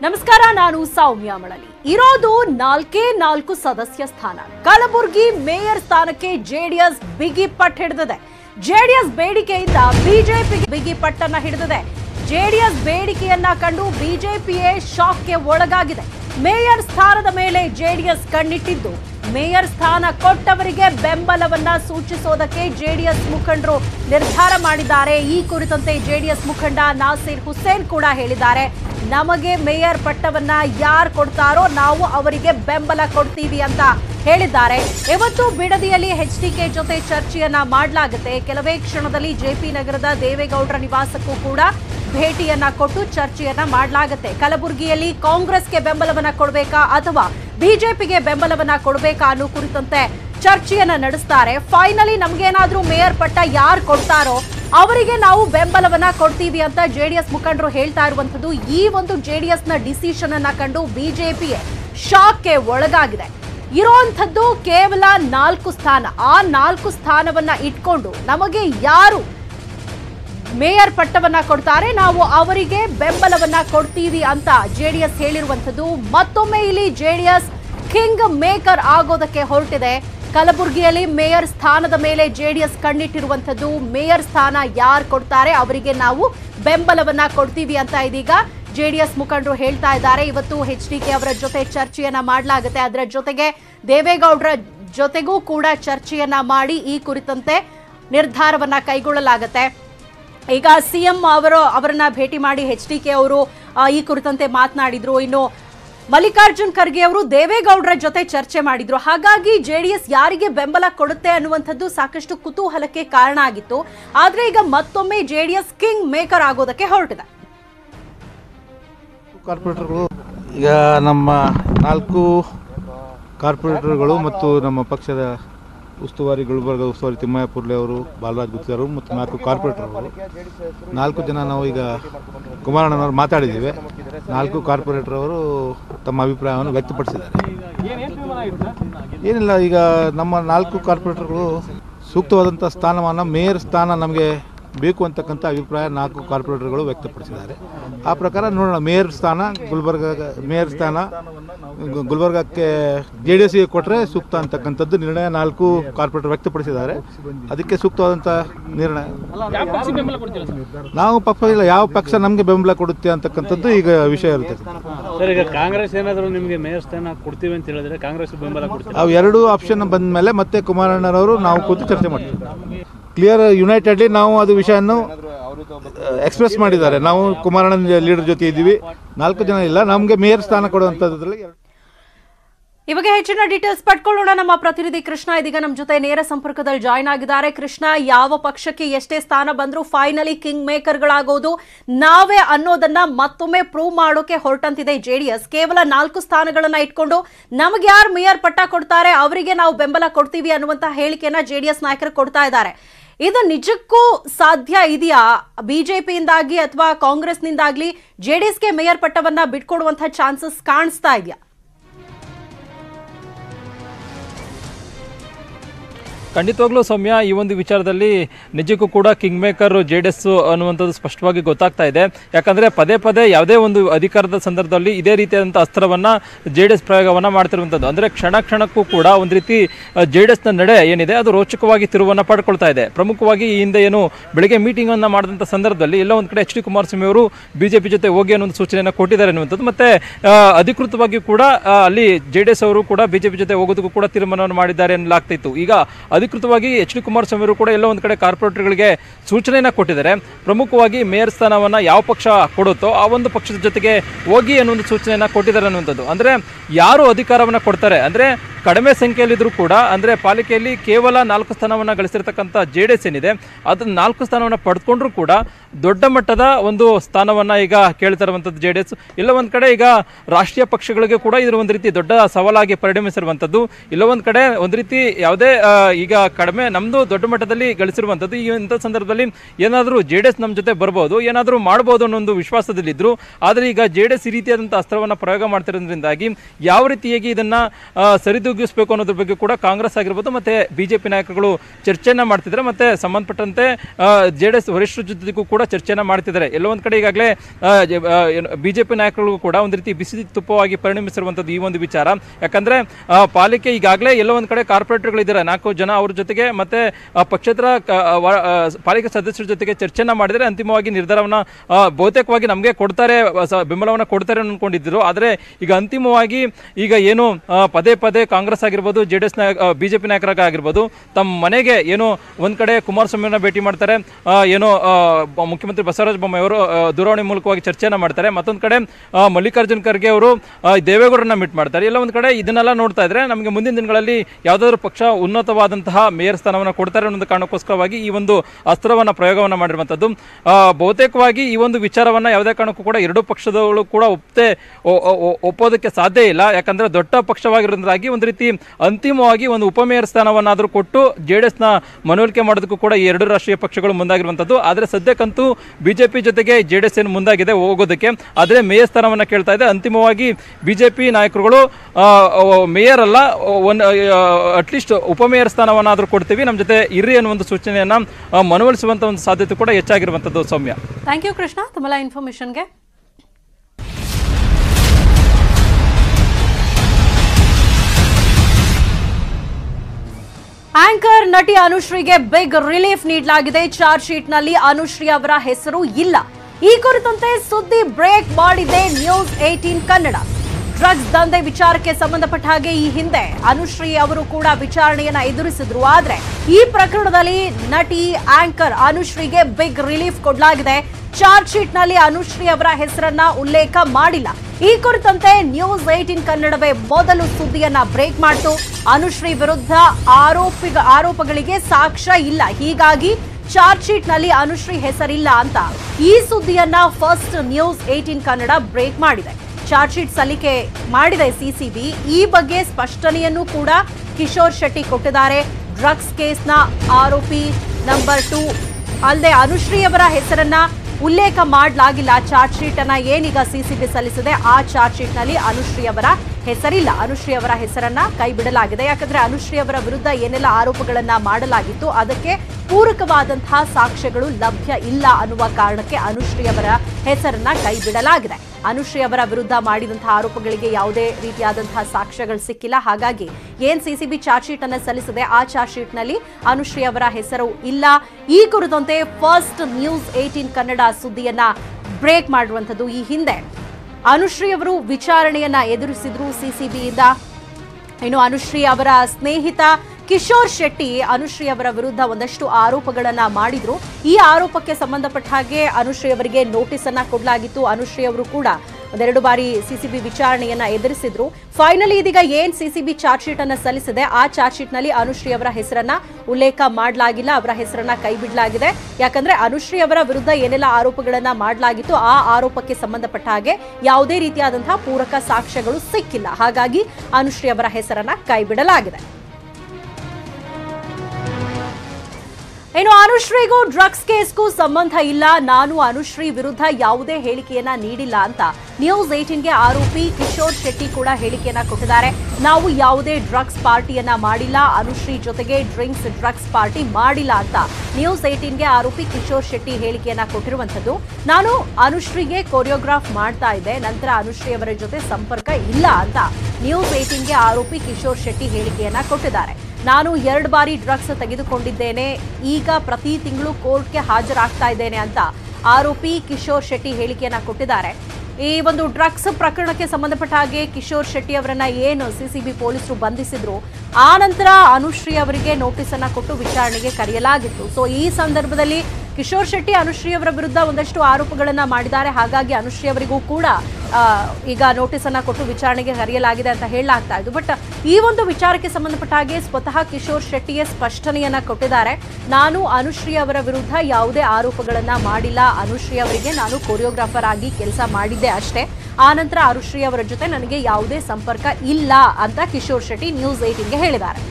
ನಮಸ್ಕಾರ ನಾನು ಸೌಮ್ಯ ಮಳಲಿ ಇರೋದು ನಾಲ್ಕೇ ನಾಲ್ಕು ಸದಸ್ಯ ಸ್ಥಾನ ಕಲಬುರಗಿ ಮೇಯರ್ ಸ್ಥಾನಕ್ಕೆ ಜೆಡಿಎಸ್ ಬಿಗಿ ಪಟ್ ಹಿಡಿದಿದೆ ಜೆಡಿಎಸ್ ಬೇಡಿಕೆಯಿಂದ ಬಿಜೆಪಿ ಬಿಗಿ ಪಟ್ಟನ್ನ ಹಿಡಿದಿದೆ ಜೆಡಿಎಸ್ ಬೇಡಿಕೆಯನ್ನ ಕಂಡು ಬಿಜೆಪಿಯೇ ಶಾಕ್ಗೆ ಒಳಗಾಗಿದೆ ಮೇಯರ್ ಸ್ಥಾನದ ಮೇಲೆ ಜೆಡಿಎಸ್ ಕಣ್ಣಿಟ್ಟಿದ್ದು ಮೇಯರ್ ಸ್ಥಾನ ಕೊಟ್ಟವರಿಗೆ ಬೆಂಬಲವನ್ನ ಸೂಚಿಸೋದಕ್ಕೆ ಜೆಡಿಎಸ್ ಮುಖಂಡರು ನಿರ್ಧಾರ ಮಾಡಿದ್ದಾರೆ ಈ ಕುರಿತಂತೆ ಜೆಡಿಎಸ್ ಮುಖಂಡ ನಾಸೀರ್ ಹುಸೇನ್ ಕೂಡ ಹೇಳಿದ್ದಾರೆ ನಮಗೆ ಮೇಯರ್ ಪಟ್ಟವನ್ನ ಯಾರು ಕೊಡ್ತಾರೋ ನಾವು ಅವರಿಗೆ ಬೆಂಬಲ ಕೊಡ್ತೀವಿ ಅಂತ ಹೇಳಿದ್ದಾರೆ ಇವತ್ತು ಬಿಡದಿಯಲ್ಲಿ ಎಚ್ ಡಿಕೆ ಜೊತೆ ಚರ್ಚೆಯನ್ನ ಮಾಡಲಾಗುತ್ತೆ ಕೆಲವೇ ಕ್ಷಣದಲ್ಲಿ ಜೆಪಿ ನಗರದ ದೇವೇಗೌಡರ ನಿವಾಸಕ್ಕೂ ಕೂಡ ಭೇಟಿಯನ್ನ ಕೊಟ್ಟು ಚರ್ಚೆಯನ್ನ ಮಾಡಲಾಗುತ್ತೆ ಕಲಬುರಗಿಯಲ್ಲಿ ಕಾಂಗ್ರೆಸ್ಗೆ ಬೆಂಬಲವನ್ನ ಕೊಡಬೇಕಾ ಅಥವಾ ಬಿಜೆಪಿಗೆ ಬೆಂಬಲವನ್ನ ಕೊಡಬೇಕಾ ಅನ್ನೋ ಕುರಿತಂತೆ ಚರ್ಚೆಯನ್ನ ನಡೆಸ್ತಾರೆ ಫೈನಲಿ ನಮ್ಗೇನಾದ್ರೂ ಮೇಯರ್ ಪಟ್ಟ ಯಾರು ಕೊಡ್ತಾರೋ ಅವರಿಗೆ ನಾವು ಬೆಂಬಲವನ್ನ ಕೊಡ್ತೀವಿ ಅಂತ ಜೆಡಿಎಸ್ ಮುಖಂಡರು ಹೇಳ್ತಾ ಇರುವಂತದ್ದು ಈ ಒಂದು ಜೆಡಿಎಸ್ ನ ಡಿಸಿಷನ್ ಅನ್ನ ಕಂಡು ಬಿಜೆಪಿ ಶಾಕ್ಗೆ ಒಳಗಾಗಿದೆ ಇರುವಂತದ್ದು ಕೇವಲ ನಾಲ್ಕು ಸ್ಥಾನ ಆ ನಾಲ್ಕು ಸ್ಥಾನವನ್ನ ಇಟ್ಕೊಂಡು ನಮಗೆ ಯಾರು ಮೇಯರ್ ಪಟ್ಟವನ್ನ ಕೊಡ್ತಾರೆ ನಾವು ಅವರಿಗೆ ಬೆಂಬಲವನ್ನ ಕೊಡ್ತೀವಿ ಅಂತ ಜೆಡಿಎಸ್ ಹೇಳಿರುವಂತದ್ದು ಮತ್ತೊಮ್ಮೆ ಇಲ್ಲಿ ಜೆಡಿಎಸ್ ಕಿಂಗ್ ಮೇಕರ್ ಆಗೋದಕ್ಕೆ ಹೊರಟಿದೆ ಕಲಬುರಗಿಯಲ್ಲಿ ಮೇಯರ್ ಸ್ಥಾನದ ಮೇಲೆ ಜೆಡಿಎಸ್ ಕಣ್ಣಿಟ್ಟಿರುವಂತದ್ದು ಮೇಯರ್ ಸ್ಥಾನ ಯಾರು ಕೊಡ್ತಾರೆ ಅವರಿಗೆ ನಾವು ಬೆಂಬಲವನ್ನ ಕೊಡ್ತೀವಿ ಅಂತ ಇದೀಗ ಜೆಡಿಎಸ್ ಮುಖಂಡರು ಹೇಳ್ತಾ ಇದ್ದಾರೆ ಇವತ್ತು ಎಚ್ ಡಿ ಕೆ ಅವರ ಜೊತೆ ಚರ್ಚೆಯನ್ನ ಮಾಡಲಾಗುತ್ತೆ ಅದರ ಜೊತೆಗೆ ದೇವೇಗೌಡರ ಜೊತೆಗೂ ಕೂಡ ಚರ್ಚೆಯನ್ನ ಮಾಡಿ ಈ ಕುರಿತಂತೆ ನಿರ್ಧಾರವನ್ನ ಕೈಗೊಳ್ಳಲಾಗುತ್ತೆ ಈಗ ಸಿಎಂ ಅವರು ಅವರನ್ನ ಭೇಟಿ ಮಾಡಿ ಎಚ್ ಡಿ ಕೆ ಅವರು ಆ, ಈ ಕುರಿತಂತೆ ಮಾತನಾಡಿದ್ರು ಇನ್ನು ಮಲ್ಲಿಕಾರ್ಜುನ್ ಖರ್ಗೆ ಅವರು ದೇವೇಗೌಡರ ಜೊತೆ ಚರ್ಚೆ ಮಾಡಿದ್ರು ಹಾಗಾಗಿ ಜೆಡಿಎಸ್ ಯಾರಿಗೆ ಬೆಂಬಲ ಕೊಡುತ್ತೆ ಅನ್ನುವಂಥದ್ದು ಸಾಕಷ್ಟು ಕುತೂಹಲಕ್ಕೆ ಕಾರಣ ಆಗಿತ್ತು ಆದ್ರೆ ಈಗ ಮತ್ತೊಮ್ಮೆ ಜೆಡಿಎಸ್ ಕಿಂಗ್ ಮೇಕರ್ ಆಗೋದಕ್ಕೆ ಹೊರಟಿದೆ ಕಾರ್ಪೊರೇಟರ್ಗಳು ಈಗ ನಮ್ಮ ನಾಲ್ಕು ಕಾರ್ಪೊರೇಟರ್ಗಳು ಮತ್ತು ನಮ್ಮ ಪಕ್ಷದ ಉಸ್ತುವಾರಿ ಗುಲ್ಬರ್ಗ ಉಸ್ತುವಾರಿ ತಿಮ್ಮಯ್ಯ ಪುರ್ಲೆ ಅವರು ಬಾಲರಾಜ್ ಗುತ್ತಿಯವರು ಮತ್ತು ನಾಲ್ಕು ಕಾರ್ಪೊರೇಟರ್ಗಳು ನಾಲ್ಕು ಜನ ನಾವು ಈಗ ಕುಮಾರಣ್ಣನವರು ಮಾತಾಡಿದ್ದೀವಿ ನಾಲ್ಕು ಕಾರ್ಪೊರೇಟರ್ ಅವರು ತಮ್ಮ ಅಭಿಪ್ರಾಯವನ್ನು ವ್ಯಕ್ತಪಡಿಸಿದ್ದಾರೆ ಏನಿಲ್ಲ ಈಗ ನಮ್ಮ ನಾಲ್ಕು ಕಾರ್ಪೊರೇಟರ್ಗಳು ಸೂಕ್ತವಾದಂಥ ಸ್ಥಾನಮಾನ ಮೇಯರ್ ಸ್ಥಾನ ನಮಗೆ ಬೇಕು ಅಂತಕ್ಕಂಥ ಅಭಿಪ್ರಾಯ ನಾಲ್ಕು ಕಾರ್ಪೊರೇಟರ್ಗಳು ವ್ಯಕ್ತಪಡಿಸಿದ್ದಾರೆ ಆ ಪ್ರಕಾರ ನೋಡೋಣ ಮೇಯರ್ ಸ್ಥಾನ ಗುಲ್ಬರ್ಗ ಮೇಯರ್ ಸ್ಥಾನ ಗು- ಗುಲ್ಬರ್ಗಕ್ಕೆ ಜೆ ಡಿ ಎಸ್ಗೆ ಕೊಟ್ಟರೆ ಸೂಕ್ತ ಅಂತಕ್ಕಂಥದ್ದು ನಿರ್ಣಯ ನಾಲ್ಕು ಕಾರ್ಪೊರೇಟರ್ ವ್ಯಕ್ತಪಡಿಸಿದ್ದಾರೆ ಅದಕ್ಕೆ ಸೂಕ್ತವಾದಂಥ ನಿರ್ಣಯ ನಾವು ಪಕ್ಷ ಇಲ್ಲ ಯಾವ ಪಕ್ಷ ನಮಗೆ ಬೆಂಬಲ ಕೊಡುತ್ತೆ ಅಂತಕ್ಕಂಥದ್ದು ಈಗ ವಿಷಯ ಇರುತ್ತೆ ಸರ್ ಈಗ ಕಾಂಗ್ರೆಸ್ ಏನಾದರೂ ನಿಮಗೆ ಮೇಯರ್ ಸ್ಥಾನ ಕೊಡ್ತೀವಿ ಅಂತ ಹೇಳಿದ್ರೆ ಕಾಂಗ್ರೆಸ್ ಬೆಂಬಲ ಕೊಡ್ತೀವಿ ಅವು ಎರಡೂ ಆಪ್ಷನ್ ಬಂದ ಮೇಲೆ ಮತ್ತೆ ಕುಮಾರಣ್ಣರವರು ನಾವು ಕೂತು ಚರ್ಚೆ ಮಾಡ್ತೀವಿ ಕ್ಲಿಯರ್ ಯುನೈಟೆಡ್ಲಿ ನಾವು ಅದು ವಿಷಯವನ್ನು ಎಕ್ಸ್ಪ್ರೆಸ್ ಮಾಡಿದ್ದಾರೆ ನಾವು ಕುಮಾರಣ್ಣನ ಲೀಡರ್ ಜೊತೆ ಇದ್ದೀವಿ ನಾಲ್ಕು ಜನ ಇಲ್ಲ ನಮಗೆ ಮೇಯರ್ ಸ್ಥಾನ ಕೊಡುವಂಥದ್ರಲ್ಲಿ ಎರಡು- ಇವಾಗ ಹೆಚ್ಚಿನ ಡೀಟೇಲ್ಸ್ ಪಡ್ಕೊಳ್ಳೋಣ ನಮ್ಮ ಪ್ರತಿನಿಧಿ ಕೃಷ್ಣ ಇದೀಗ ನಮ್ಮ ಜೊತೆ ನೇರ ಸಂಪರ್ಕದಲ್ಲಿ ಜಾಯ್ನ್ ಆಗಿದ್ದಾರೆ ಕೃಷ್ಣ ಯಾವ ಪಕ್ಷಕ್ಕೆ ಎಷ್ಟೇ ಸ್ಥಾನ ಬಂದರೂ ಫೈನಲಿ ಕಿಂಗ್ ಮೇಕರ್ಗಳಾಗೋದು ನಾವೇ ಅನ್ನೋದನ್ನ ಮತ್ತೊಮ್ಮೆ ಪ್ರೂವ್ ಮಾಡೋಕೆ ಹೊರಟಂತಿದೆ ಜೆಡಿಎಸ್ ಕೇವಲ ನಾಲ್ಕು ಸ್ಥಾನಗಳನ್ನ ಇಟ್ಕೊಂಡು ನಮ್ಗೆ ಯಾರು ಮೇಯರ್ ಪಟ್ಟ ಕೊಡ್ತಾರೆ ಅವರಿಗೆ ನಾವು ಬೆಂಬಲ ಕೊಡ್ತೀವಿ ಅನ್ನುವಂತ ಹೇಳಿಕೆಯನ್ನ ಜೆಡಿಎಸ್ ನಾಯಕರು ಕೊಡ್ತಾ ಇದ್ದಾರೆ ಇದು ನಿಜಕ್ಕೂ ಸಾಧ್ಯ ಇದೆಯಾ ಬಿಜೆಪಿಯಿಂದಾಗಿ ಅಥವಾ ಕಾಂಗ್ರೆಸ್ನಿಂದಾಗ್ಲಿ ಜೆಡಿಎಸ್ಗೆ ಮೇಯರ್ ಪಟ್ಟವನ್ನ ಬಿಟ್ಕೊಡುವಂತಹ ಚಾನ್ಸಸ್ ಕಾಣಿಸ್ತಾ ಇದೆಯಾ ಖಂಡಿತವಾಗ್ಲೂ ಸೌಮ್ಯ ಈ ಒಂದು ವಿಚಾರದಲ್ಲಿ ನಿಜಕ್ಕೂ ಕೂಡ kingmaker J D S ಅನ್ನುವಂಥದ್ದು ಸ್ಪಷ್ಟವಾಗಿ ಗೊತ್ತಾಗ್ತಾ ಇದೆ ಯಾಕಂದರೆ ಪದೇ ಪದೇ ಯಾವುದೇ ಒಂದು ಅಧಿಕಾರದ ಸಂದರ್ಭದಲ್ಲಿ ಇದೇ ರೀತಿಯಾದಂಥ ಅಸ್ತ್ರವನ್ನು ಜೆ ಡಿ ಎಸ್ ಪ್ರಯೋಗವನ್ನು ಮಾಡ್ತಿರುವಂಥದ್ದು ಅಂದರೆ ಕ್ಷಣ ಕ್ಷಣಕ್ಕೂ ಕೂಡ ಒಂದು ರೀತಿ ಜೆ ಡಿ ಎಸ್ನ ನಡೆ ಏನಿದೆ ಅದು ರೋಚಕವಾಗಿ ತಿರುವನ್ನು ಪಡ್ಕೊಳ್ತಾ ಇದೆ ಪ್ರಮುಖವಾಗಿ ಈ ಹಿಂದೆ ಏನು ಬೆಳಗ್ಗೆ ಮೀಟಿಂಗನ್ನು ಮಾಡಿದಂಥ ಸಂದರ್ಭದಲ್ಲಿ ಎಲ್ಲ ಒಂದು ಕಡೆ ಎಚ್ ಡಿ ಕುಮಾರಸ್ವಾಮಿ ಅವರು ಬಿಜೆಪಿ ಜೊತೆ ಹೋಗಿ ಅನ್ನೋ ಒಂದು ಸೂಚನೆಯನ್ನು ಕೊಟ್ಟಿದ್ದಾರೆ ಅನ್ನುವಂಥದ್ದು ಮತ್ತೆ ಆ, ಅಧಿಕೃತವಾಗಿ ಕೂಡ ಆ, ಅಲ್ಲಿ ಜೆ ಡಿ ಎಸ್ ಅವರು ಕೂಡ ಬಿಜೆಪಿ ಜೊತೆ ಹೋಗೋದಕ್ಕೂ ಕೂಡ ತೀರ್ಮಾನವನ್ನು ಮಾಡಿದ್ದಾರೆ ಎನ್ನಲಾಗ್ತಾ ಇತ್ತು ಈಗ ಅಧಿಕೃತವಾಗಿ ಎಚ್ ಡಿ ಕುಮಾರಸ್ವಾಮಿ ಅವರು ಕೂಡ ಎಲ್ಲ ಒಂದು ಕಡೆ ಕಾರ್ಪೊರೇಟರ್ಗಳಿಗೆ ಸೂಚನೆಯನ್ನು ಕೊಟ್ಟಿದ್ದಾರೆ ಪ್ರಮುಖವಾಗಿ ಮೇಯರ್ ಸ್ಥಾನವನ್ನು ಯಾವ ಪಕ್ಷ ಕೊಡುತ್ತೋ ಆ ಒಂದು ಪಕ್ಷದ ಜೊತೆಗೆ ಹೋಗಿ ಅನ್ನೋ ಒಂದು ಸೂಚನೆಯನ್ನು ಕೊಟ್ಟಿದ್ದಾರೆ ಅನ್ನುವಂಥದ್ದು ಅಂದರೆ ಯಾರು ಅಧಿಕಾರವನ್ನು ಕೊಡ್ತಾರೆ ಅಂದರೆ ಕಡಿಮೆ ಸಂಖ್ಯೆಯಲ್ಲಿದ್ದರೂ ಕೂಡ ಅಂದರೆ ಪಾಲಿಕೆಯಲ್ಲಿ ಕೇವಲ ನಾಲ್ಕು ಸ್ಥಾನವನ್ನು ಗಳಿಸಿರ್ತಕ್ಕಂಥ ಜೆ ಡಿ ಎಸ್ ಏನಿದೆ ಅದನ್ನ ನಾಲ್ಕು ಸ್ಥಾನವನ್ನು ಪಡೆದುಕೊಂಡ್ರೂ ಕೂಡ ದೊಡ್ಡ ಮಟ್ಟದ ಒಂದು ಸ್ಥಾನವನ್ನು ಈಗ ಕೇಳ್ತಾ ಇರುವಂಥದ್ದು ಜೆ ಡಿ ಎಸ್ ಇಲ್ಲ ಒಂದು ಕಡೆ ಈಗ ರಾಷ್ಟ್ರೀಯ ಪಕ್ಷಗಳಿಗೆ ಕೂಡ ಇದರ ಒಂದು ರೀತಿ ದೊಡ್ಡ ಸವಾಲಾಗಿ ಪರಿಣಮಿಸಿರುವಂಥದ್ದು ಇಲ್ಲ ಒಂದು ಕಡೆ ಒಂದು ರೀತಿ ಯಾವುದೇ ಆ, ಈಗ ಕಡಿಮೆ ನಮ್ಮದು ದೊಡ್ಡ ಮಟ್ಟದಲ್ಲಿ ಗಳಿಸಿರುವಂಥದ್ದು ಈ ಇಂಥ ಸಂದರ್ಭದಲ್ಲಿ ಏನಾದರೂ ಜೆ ಡಿ ಎಸ್ ನಮ್ಮ ಜೊತೆ ಬರ್ಬೋದು ಏನಾದರೂ ಮಾಡ್ಬೋದು ಅನ್ನೋ ಒಂದು ವಿಶ್ವಾಸದಲ್ಲಿದ್ದರು ಆದರೆ ಈಗ ಜೆ ಡಿ ಎಸ್ ಈ ರೀತಿಯಾದಂಥ ಅಸ್ತ್ರವನ್ನು ಪ್ರಯೋಗ ಮಾಡ್ತಿರೋದ್ರಿಂದಾಗಿ ಯಾವ ರೀತಿಯಾಗಿ ಇದನ್ನು ಸರಿದೂಗಿಸಿ ತೆಗೆಸಿಬೇಕು ಅನ್ನೋದ್ರ ಬಗ್ಗೆ ಕೂಡ ಕಾಂಗ್ರೆಸ್ ಆಗಿರ್ಬೋದು ಮತ್ತೆ ಬಿಜೆಪಿ ನಾಯಕರುಗಳು ಚರ್ಚೆಯನ್ನ ಮಾಡ್ತಿದ್ದಾರೆ ಮತ್ತೆ ಸಂಬಂಧಪಟ್ಟಂತೆ ಜೆ ಡಿ ಎಸ್ ವರಿಷ್ಠರ ಜೊತೆಗೂ ಕೂಡ ಚರ್ಚೆಯನ್ನ ಮಾಡ್ತಿದ್ದಾರೆ ಎಲ್ಲೋ ಒಂದ್ ಕಡೆ ಈಗಾಗಲೇ ಬಿಜೆಪಿ ನಾಯಕರಿಗೂ ಕೂಡ ಒಂದು ರೀತಿ ಬಿಸಿ ತುಪ್ಪವಾಗಿ ಪರಿಣಮಿಸಿರುವಂತದ್ದು ಈ ಒಂದು ವಿಚಾರ ಯಾಕಂದ್ರೆ ಆ, ಪಾಲಿಕೆ ಈಗಾಗಲೇ ಎಲ್ಲೋ ಒಂದ್ ಕಡೆ ಕಾರ್ಪೊರೇಟರ್ಗಳಿದ್ದಾರೆ ನಾಲ್ಕು ಜನ ಅವ್ರ ಜೊತೆಗೆ ಮತ್ತೆ ಆ, ಪಕ್ಷೇತರ ಕ- ಆ, ವ- ಆ, ಪಾಲಿಕೆ ಸದಸ್ಯರ ಜೊತೆಗೆ ಚರ್ಚೆಯನ್ನ ಮಾಡಿದರೆ ಅಂತಿಮವಾಗಿ ನಿರ್ಧಾರವನ್ನ ಆ, ಬಹುತೇಕವಾಗಿ ನಮಗೆ ಕೊಡ್ತಾರೆ ಆ, ಸ- ಬೆಂಬಲವನ್ನ ಕೊಡ್ತಾರೆ ಅನ್ಕೊಂಡಿದ್ರು ಆದ್ರೆ ಈಗ ಅಂತಿಮವಾಗಿ ಈಗ ಏನು ಆ, ಪದೇ ಪದೇ ಕಾಂಗ್ರೆಸ್ ಆಗಿರ್ಬೋದು ಜೆ ಡಿ ಎಸ್ ಬಿಜೆಪಿ ನಾಯಕರಾಗ ಆಗಿರ್ಬೋದು ತಮ್ಮ ಮನೆಗೆ ಏನು ಒಂದ್ ಕಡೆ ಕುಮಾರಸ್ವಾಮಿಯನ್ನ ಭೇಟಿ ಮಾಡ್ತಾರೆ ಆ, ಏನು ಆ, ಬ- ಮುಖ್ಯಮಂತ್ರಿ ಬಸವರಾಜ ಬೊಮ್ಮಾಯಿ ಅವರು ಆ, ದೂರವಾಣಿ ಮೂಲಕವಾಗಿ ಚರ್ಚೆಯನ್ನ ಮಾಡ್ತಾರೆ ಮತ್ತೊಂದ್ ಕಡೆ ಆ, ಮಲ್ಲಿಕಾರ್ಜುನ್ ಖರ್ಗೆ ಅವರು ಆ, ದೇವೇಗೌಡರನ್ನ ಮೀಟ್ ಮಾಡ್ತಾರೆ ಎಲ್ಲ ಒಂದ್ ಕಡೆ ಇದನ್ನೆಲ್ಲ ನೋಡ್ತಾ ಇದ್ರೆ ನಮಗೆ ಮುಂದಿನ ದಿನಗಳಲ್ಲಿ ಯಾವ್ದಾದ್ರು ಪಕ್ಷ ಉನ್ನತವಾದಂತಹ ಮೇಯರ್ ಸ್ಥಾನವನ್ನ ಕೊಡ್ತಾರೆ ಅನ್ನೋ ಕಾರಣಕ್ಕೋಸ್ಕರವಾಗಿ ಈ ಒಂದು ಅಸ್ತ್ರವನ್ನ ಪ್ರಯೋಗವನ್ನ ಮಾಡಿರುವಂತದ್ದು ಆ, ಬಹುತೇಕವಾಗಿ ಈ ಒಂದು ವಿಚಾರವನ್ನ ಯಾವುದೇ ಕಾರಣಕ್ಕೂ ಕೂಡ ಎರಡು ಪಕ್ಷದವರು ಕೂಡ ಒಪ್ಪತೆ ಒ- ಒ- ಒಪ್ಪೋದಕ್ಕೆ ಸಾಧ್ಯ ಇಲ್ಲ ಯಾಕಂದ್ರೆ ದೊಡ್ಡ ಪಕ್ಷವಾಗಿರೋದ್ರಾಗಿ ಒಂದು ರೀತಿ ಅಂತಿಮವಾಗಿ ಒಂದು ಉಪಮೇಯರ್ ಸ್ಥಾನವನ್ನಾದರೂ ಕೊಟ್ಟು ಜೆ ಡಿ ಎಸ್ನ ಮನವೊಲಿಕೆ ಮಾಡೋದಕ್ಕೂ ಕೂಡ ಈ ಎರಡು ರಾಷ್ಟ್ರೀಯ ಪಕ್ಷಗಳು ಮುಂದಾಗಿರುವಂತದ್ದು ಆದ್ರೆ ಸದ್ಯಕ್ಕಂತೂ ಬಿಜೆಪಿ ಜೊತೆಗೆ ಜೆ ಡಿ ಎಸ್ ಏನು ಮುಂದಾಗಿದೆ ಹೋಗೋದಕ್ಕೆ ಆದ್ರೆ ಮೇಯರ್ ಸ್ಥಾನವನ್ನ ಕೇಳ್ತಾ ಇದೆ ಅಂತಿಮವಾಗಿ ಬಿಜೆಪಿ ನಾಯಕರುಗಳು ಆ, ಅವ- ಮೇಯರ್ ಅಲ್ಲ ಒಂದು ಅಟ್ಲೀಸ್ಟ್ ಉಪಮೇಯರ್ ಸ್ಥಾನವನ್ನಾದರೂ ಕೊಡ್ತೀವಿ ನಮ್ಮ ಜೊತೆ ಇರ್ರಿ ಅನ್ನೋ ಒಂದು ಸೂಚನೆಯನ್ನ ಆ, ಮನವೊಲಿಸುವಂತ ಒಂದು ಸಾಧ್ಯತೆ ಕೂಡ ಹೆಚ್ಚಾಗಿರುವಂತದ್ದು ಸೌಮ್ಯ ಥ್ಯಾಂಕ್ ಯು ಕೃಷ್ಣ ತಮ್ಮೆಲ್ಲ ಇನ್ಫಾರ್ಮೇಶನ್ಗೆ ಆಂಕರ್ ನಟಿ ಅನುಶ್ರೀಗೆ ಬಿಗ್ ರಿಲೀಫ್ ನೀಡಲಾಗಿದೆ ಚಾರ್ಜ್ ಶೀಟ್ ನಲ್ಲಿ ಅನುಶ್ರೀ ಅವರ ಹೆಸರು ಇಲ್ಲ ಈ ಕುರಿತಂತೆ ಸುದ್ದಿ ಬ್ರೇಕ್ ಮಾಡಿದೆ ನ್ಯೂಸ್ ಏಟೀನ್ ಕನ್ನಡ ಡ್ರಗ್ಸ್ ದಂಧೆ ವಿಚಾರಕ್ಕೆ ಸಂಬಂಧಪಟ್ಟ ಹಾಗೆ ಈ ಹಿಂದೆ ಅನುಶ್ರೀ ಅವರು ಕೂಡ ವಿಚಾರಣೆಯನ್ನ ಎದುರಿಸಿದ್ರು ಆದ್ರೆ ಈ ಪ್ರಕರಣದಲ್ಲಿ ನಟಿ ಆಂಕರ್ ಅನುಶ್ರೀಗೆ ಬಿಗ್ ರಿಲೀಫ್ ಕೊಡಲಾಗಿದೆ ಚಾರ್ಜ್ ಶೀಟ್ ನಲ್ಲಿ ಅನುಶ್ರೀ ಅವರ ಹೆಸರನ್ನ ಉಲ್ಲೇಖ ಮಾಡಿಲ್ಲ ಈ ಕುರಿತಂತೆ ನ್ಯೂಸ್ ಏಟೀನ್ ಕನ್ನಡವೇ ಮೊದಲು ಸುದ್ದಿಯನ್ನ ಬ್ರೇಕ್ ಮಾಡಿತು ಅನುಶ್ರೀ ವಿರುದ್ಧ ಆರೋಪಿಗ ಆರೋಪಗಳಿಗೆ ಸಾಕ್ಷ್ಯ ಇಲ್ಲ ಹೀಗಾಗಿ ಚಾರ್ಜ್ ಶೀಟ್ ನಲ್ಲಿ ಅನುಶ್ರೀ ಹೆಸರಿಲ್ಲ ಅಂತ ಈ ಸುದ್ದಿಯನ್ನ first news eighteen Kannada break ಮಾಡಿದೆ ಚಾರ್ಜ್ ಶೀಟ್ ಸಲ್ಲಿಕೆ ಮಾಡಿದೆ ಸಿಸಿಬಿ ಈ ಬಗ್ಗೆ ಸ್ಪಷ್ಟನೆಯನ್ನು ಕೂಡ ಕಿಶೋರ್ ಶೆಟ್ಟಿ ಕೊಟ್ಟಿದ್ದಾರೆ ಡ್ರಗ್ಸ್ ಕೇಸ್ನ ಆರೋಪಿ ನಂಬರ್ ಟೂ ಅಲ್ಲದೆ ಅನುಶ್ರೀ ಅವರ ಹೆಸರನ್ನ ಉಲ್ಲೇಖ ಮಾಡಲಾಗಿಲ್ಲ ಚಾರ್ಜ್ ಶೀಟ್ ಅನ್ನ ಏನೀಗ ಸಿಸಿಬಿ ಸಲ್ಲಿಸಿದೆ ಆ ಚಾರ್ಜ್ ಶೀಟ್ ನಲ್ಲಿ ಅನುಶ್ರೀ ಅವರ ಹೆಸರಿಲ್ಲ ಅನುಶ್ರೀ ಅವರ ಹೆಸರನ್ನ ಕೈ ಬಿಡಲಾಗಿದೆ ಯಾಕಂದ್ರೆ ಅನುಶ್ರೀ ಅವರ ವಿರುದ್ಧ ಏನೆಲ್ಲ ಆರೋಪಗಳನ್ನ ಮಾಡಲಾಗಿತ್ತು ಅದಕ್ಕೆ ಪೂರಕವಾದಂತಹ ಸಾಕ್ಷ್ಯಗಳು ಲಭ್ಯ ಇಲ್ಲ ಅನ್ನುವ ಕಾರಣಕ್ಕೆ ಅನುಶ್ರೀ ಅವರ ಹೆಸರನ್ನ ಕೈ ಬಿಡಲಾಗಿದೆ ಅನುಶ್ರೀ ಅವರ ವಿರುದ್ಧ ಮಾಡಿದಂತಹ ಆರೋಪಗಳಿಗೆ ಯಾವುದೇ ರೀತಿಯಾದಂತಹ ಸಾಕ್ಷ್ಯಗಳು ಸಿಕ್ಕಿಲ್ಲ ಹಾಗಾಗಿ ಏನ್ ಸಿಸಿಬಿ ಚಾರ್ಜ್ ಶೀಟ್ ಅನ್ನ ಸಲ್ಲಿಸಿದೆ ಆ ಚಾರ್ಜ್ ಶೀಟ್ ನಲ್ಲಿ ಅನುಶ್ರೀ ಅವರ ಹೆಸರು ಇಲ್ಲ ಈ ಕುರಿತಂತೆ ಫಸ್ಟ್ ನ್ಯೂಸ್ ಏಟೀನ್ ಕನ್ನಡ ಸುದ್ದಿಯನ್ನ ಬ್ರೇಕ್ ಮಾಡುವಂಥದ್ದು ಈ ಹಿಂದೆ ಅನುಶ್ರೀ ಅವರು ವಿಚಾರಣೆಯನ್ನ ಎದುರಿಸಿದ್ರು ಸಿಸಿಬಿಯಿಂದ ಇನ್ನು ಅನುಶ್ರೀ ಅವರ ಸ್ನೇಹಿತ ಕಿಶೋರ್ ಶೆಟ್ಟಿ ಅನುಶ್ರೀ ಅವರ ವಿರುದ್ಧ ಒಂದಷ್ಟು ಆರೋಪಗಳನ್ನ ಮಾಡಿದ್ರು ಈ ಆರೋಪಕ್ಕೆ ಸಂಬಂಧಪಟ್ಟ ಹಾಗೆ ಅನುಶ್ರೀ ಅವರಿಗೆ ನೋಟಿಸ್ ಅನ್ನ ಕೊಡಲಾಗಿತ್ತು ಅನುಶ್ರೀ ಅವರು ಕೂಡ ಒಂದೆರಡು ಬಾರಿ ಸಿಸಿಬಿ ವಿಚಾರಣೆಯನ್ನ ಎದುರಿಸಿದ್ರು ಫೈನಲಿ ಇದೀಗ ಏನ್ ಸಿಸಿಬಿ ಚಾರ್ಜ್ ಶೀಟ್ ಅನ್ನ ಸಲ್ಲಿಸಿದೆ ಆ ಚಾರ್ಜ್ ಶೀಟ್ ನಲ್ಲಿ ಅನುಶ್ರೀ ಅವರ ಹೆಸರನ್ನ ಉಲ್ಲೇಖ ಮಾಡಲಾಗಿಲ್ಲ ಅವರ ಹೆಸರನ್ನ ಕೈ ಬಿಡಲಾಗಿದೆ ಯಾಕಂದ್ರೆ ಅನುಶ್ರೀ ಅವರ ವಿರುದ್ಧ ಏನೆಲ್ಲ ಆರೋಪಗಳನ್ನ ಮಾಡಲಾಗಿತ್ತು ಆ ಆರೋಪಕ್ಕೆ ಸಂಬಂಧಪಟ್ಟ ಹಾಗೆ ಯಾವುದೇ ರೀತಿಯಾದಂತಹ ಪೂರಕ ಸಾಕ್ಷ್ಯಗಳು ಸಿಕ್ಕಿಲ್ಲ ಹಾಗಾಗಿ ಅನುಶ್ರೀ ಅವರ ಹೆಸರನ್ನ ಕೈ ಬಿಡಲಾಗಿದೆ ಇನ್ನು ಅನುಶ್ರೀಗೂ ಡ್ರಗ್ಸ್ ಕೇಸ್ಗೂ ಸಂಬಂಧ ಇಲ್ಲ ನಾನು ಅನುಶ್ರೀ ವಿರುದ್ಧ ಯಾವುದೇ ಹೇಳಿಕೆಯನ್ನ ನೀಡಿಲ್ಲ ಅಂತ ನ್ಯೂಸ್ ಏಟೀನ್ಗೆ ಆರೋಪಿ ಕಿಶೋರ್ ಶೆಟ್ಟಿ ಕೂಡ ಹೇಳಿಕೆಯನ್ನ ಕೊಟ್ಟಿದ್ದಾರೆ ನಾವು ಯಾವುದೇ ಡ್ರಗ್ಸ್ ಪಾರ್ಟಿಯನ್ನ ಮಾಡಿಲ್ಲ ಅನುಶ್ರೀ ಜೊತೆಗೆ ಡ್ರಿಂಕ್ಸ್ ಡ್ರಗ್ಸ್ ಪಾರ್ಟಿ ಮಾಡಿಲ್ಲ ಅಂತ ನ್ಯೂಸ್ ಏಟೀನ್ಗೆ ಆರೋಪಿ ಕಿಶೋರ್ ಶೆಟ್ಟಿ ಹೇಳಿಕೆಯನ್ನ ಕೊಟ್ಟಿರುವಂತದ್ದು ನಾನು ಅನುಶ್ರೀಗೆ ಕೊರಿಯೋಗ್ರಾಫ್ ಮಾಡ್ತಾ ಇದ್ದೆ ನಂತರ ಅನುಶ್ರೀ ಅವರ ಜೊತೆ ಸಂಪರ್ಕ ಇಲ್ಲ ಅಂತ ನ್ಯೂಸ್ ಏಟೀನ್ಗೆ ಆರೋಪಿ ಕಿಶೋರ್ ಶೆಟ್ಟಿ ಹೇಳಿಕೆಯನ್ನ ಕೊಟ್ಟಿದ್ದಾರೆ ನಾನು ಎರಡು ಬಾರಿ ಡ್ರಗ್ಸ್ ತೆಗೆದುಕೊಂಡಿದ್ದೇನೆ ಈಗ ಪ್ರತಿ ತಿಂಗಳು ಕೋರ್ಟ್ಗೆ ಹಾಜರಾಗ್ತಾ ಇದ್ದೇನೆ ಅಂತ ಆರೋಪಿ ಕಿಶೋರ್ ಶೆಟ್ಟಿ ಹೇಳಿಕೆಯನ್ನ ಕೊಟ್ಟಿದ್ದಾರೆ ಈ ಒಂದು ಡ್ರಗ್ಸ್ ಪ್ರಕರಣಕ್ಕೆ ಸಂಬಂಧಪಟ್ಟ ಹಾಗೆ ಕಿಶೋರ್ ಶೆಟ್ಟಿ ಅವರನ್ನ ಏನು ಸಿಸಿಬಿ ಪೊಲೀಸರು ಬಂಧಿಸಿದ್ರು ಆ ನಂತರ ಅನುಶ್ರೀ ಅವರಿಗೆ ನೋಟಿಸ್ ಅನ್ನ ಕೊಟ್ಟು ವಿಚಾರಣೆಗೆ ಕರೆಯಲಾಗಿತ್ತು ಸೊ ಈ ಸಂದರ್ಭದಲ್ಲಿ ಕಿಶೋರ್ ಶೆಟ್ಟಿ ಅನುಶ್ರೀ ಅವರ ವಿರುದ್ಧ ಒಂದಷ್ಟು ಆರೋಪಗಳನ್ನ ಮಾಡಿದ್ದಾರೆ ಹಾಗಾಗಿ ಅನುಶ್ರೀ ಅವರಿಗೂ ಕೂಡ ಆ, ಈಗ ನೋಟಿಸ್ ಅನ್ನ ಕೊಟ್ಟು ವಿಚಾರಣೆಗೆ ಕರೆಯಲಾಗಿದೆ ಅಂತ ಹೇಳಲಾಗ್ತಾ ಇದ್ದು ಬಟ್ ಈ ಒಂದು ವಿಚಾರಕ್ಕೆ ಸಂಬಂಧಪಟ್ಟ ಹಾಗೆ ಸ್ವತಃ ಕಿಶೋರ್ ಶೆಟ್ಟಿಯೇ ಸ್ಪಷ್ಟನೆಯನ್ನ ಕೊಟ್ಟಿದ್ದಾರೆ ನಾನು ಅನುಶ್ರೀ ಅವರ ವಿರುದ್ಧ ಯಾವುದೇ ಆರೋಪಗಳನ್ನ ಮಾಡಿಲ್ಲ ಅನುಶ್ರೀ ಅವರಿಗೆ ನಾನು ಕೊರಿಯೋಗ್ರಾಫರ್ ಆಗಿ ಕೆಲಸ ಮಾಡಿದ್ದೆ ಅಷ್ಟೇ ಆ ನಂತರ ಅನುಶ್ರೀ ಅವರ ಜೊತೆ ನನಗೆ ಯಾವುದೇ ಸಂಪರ್ಕ ಇಲ್ಲ ಅಂತ ಕಿಶೋರ್ ಶೆಟ್ಟಿ ನ್ಯೂಸ್ ಏಟೀನ್ಗೆ ಹೇಳಿದ್ದಾರೆ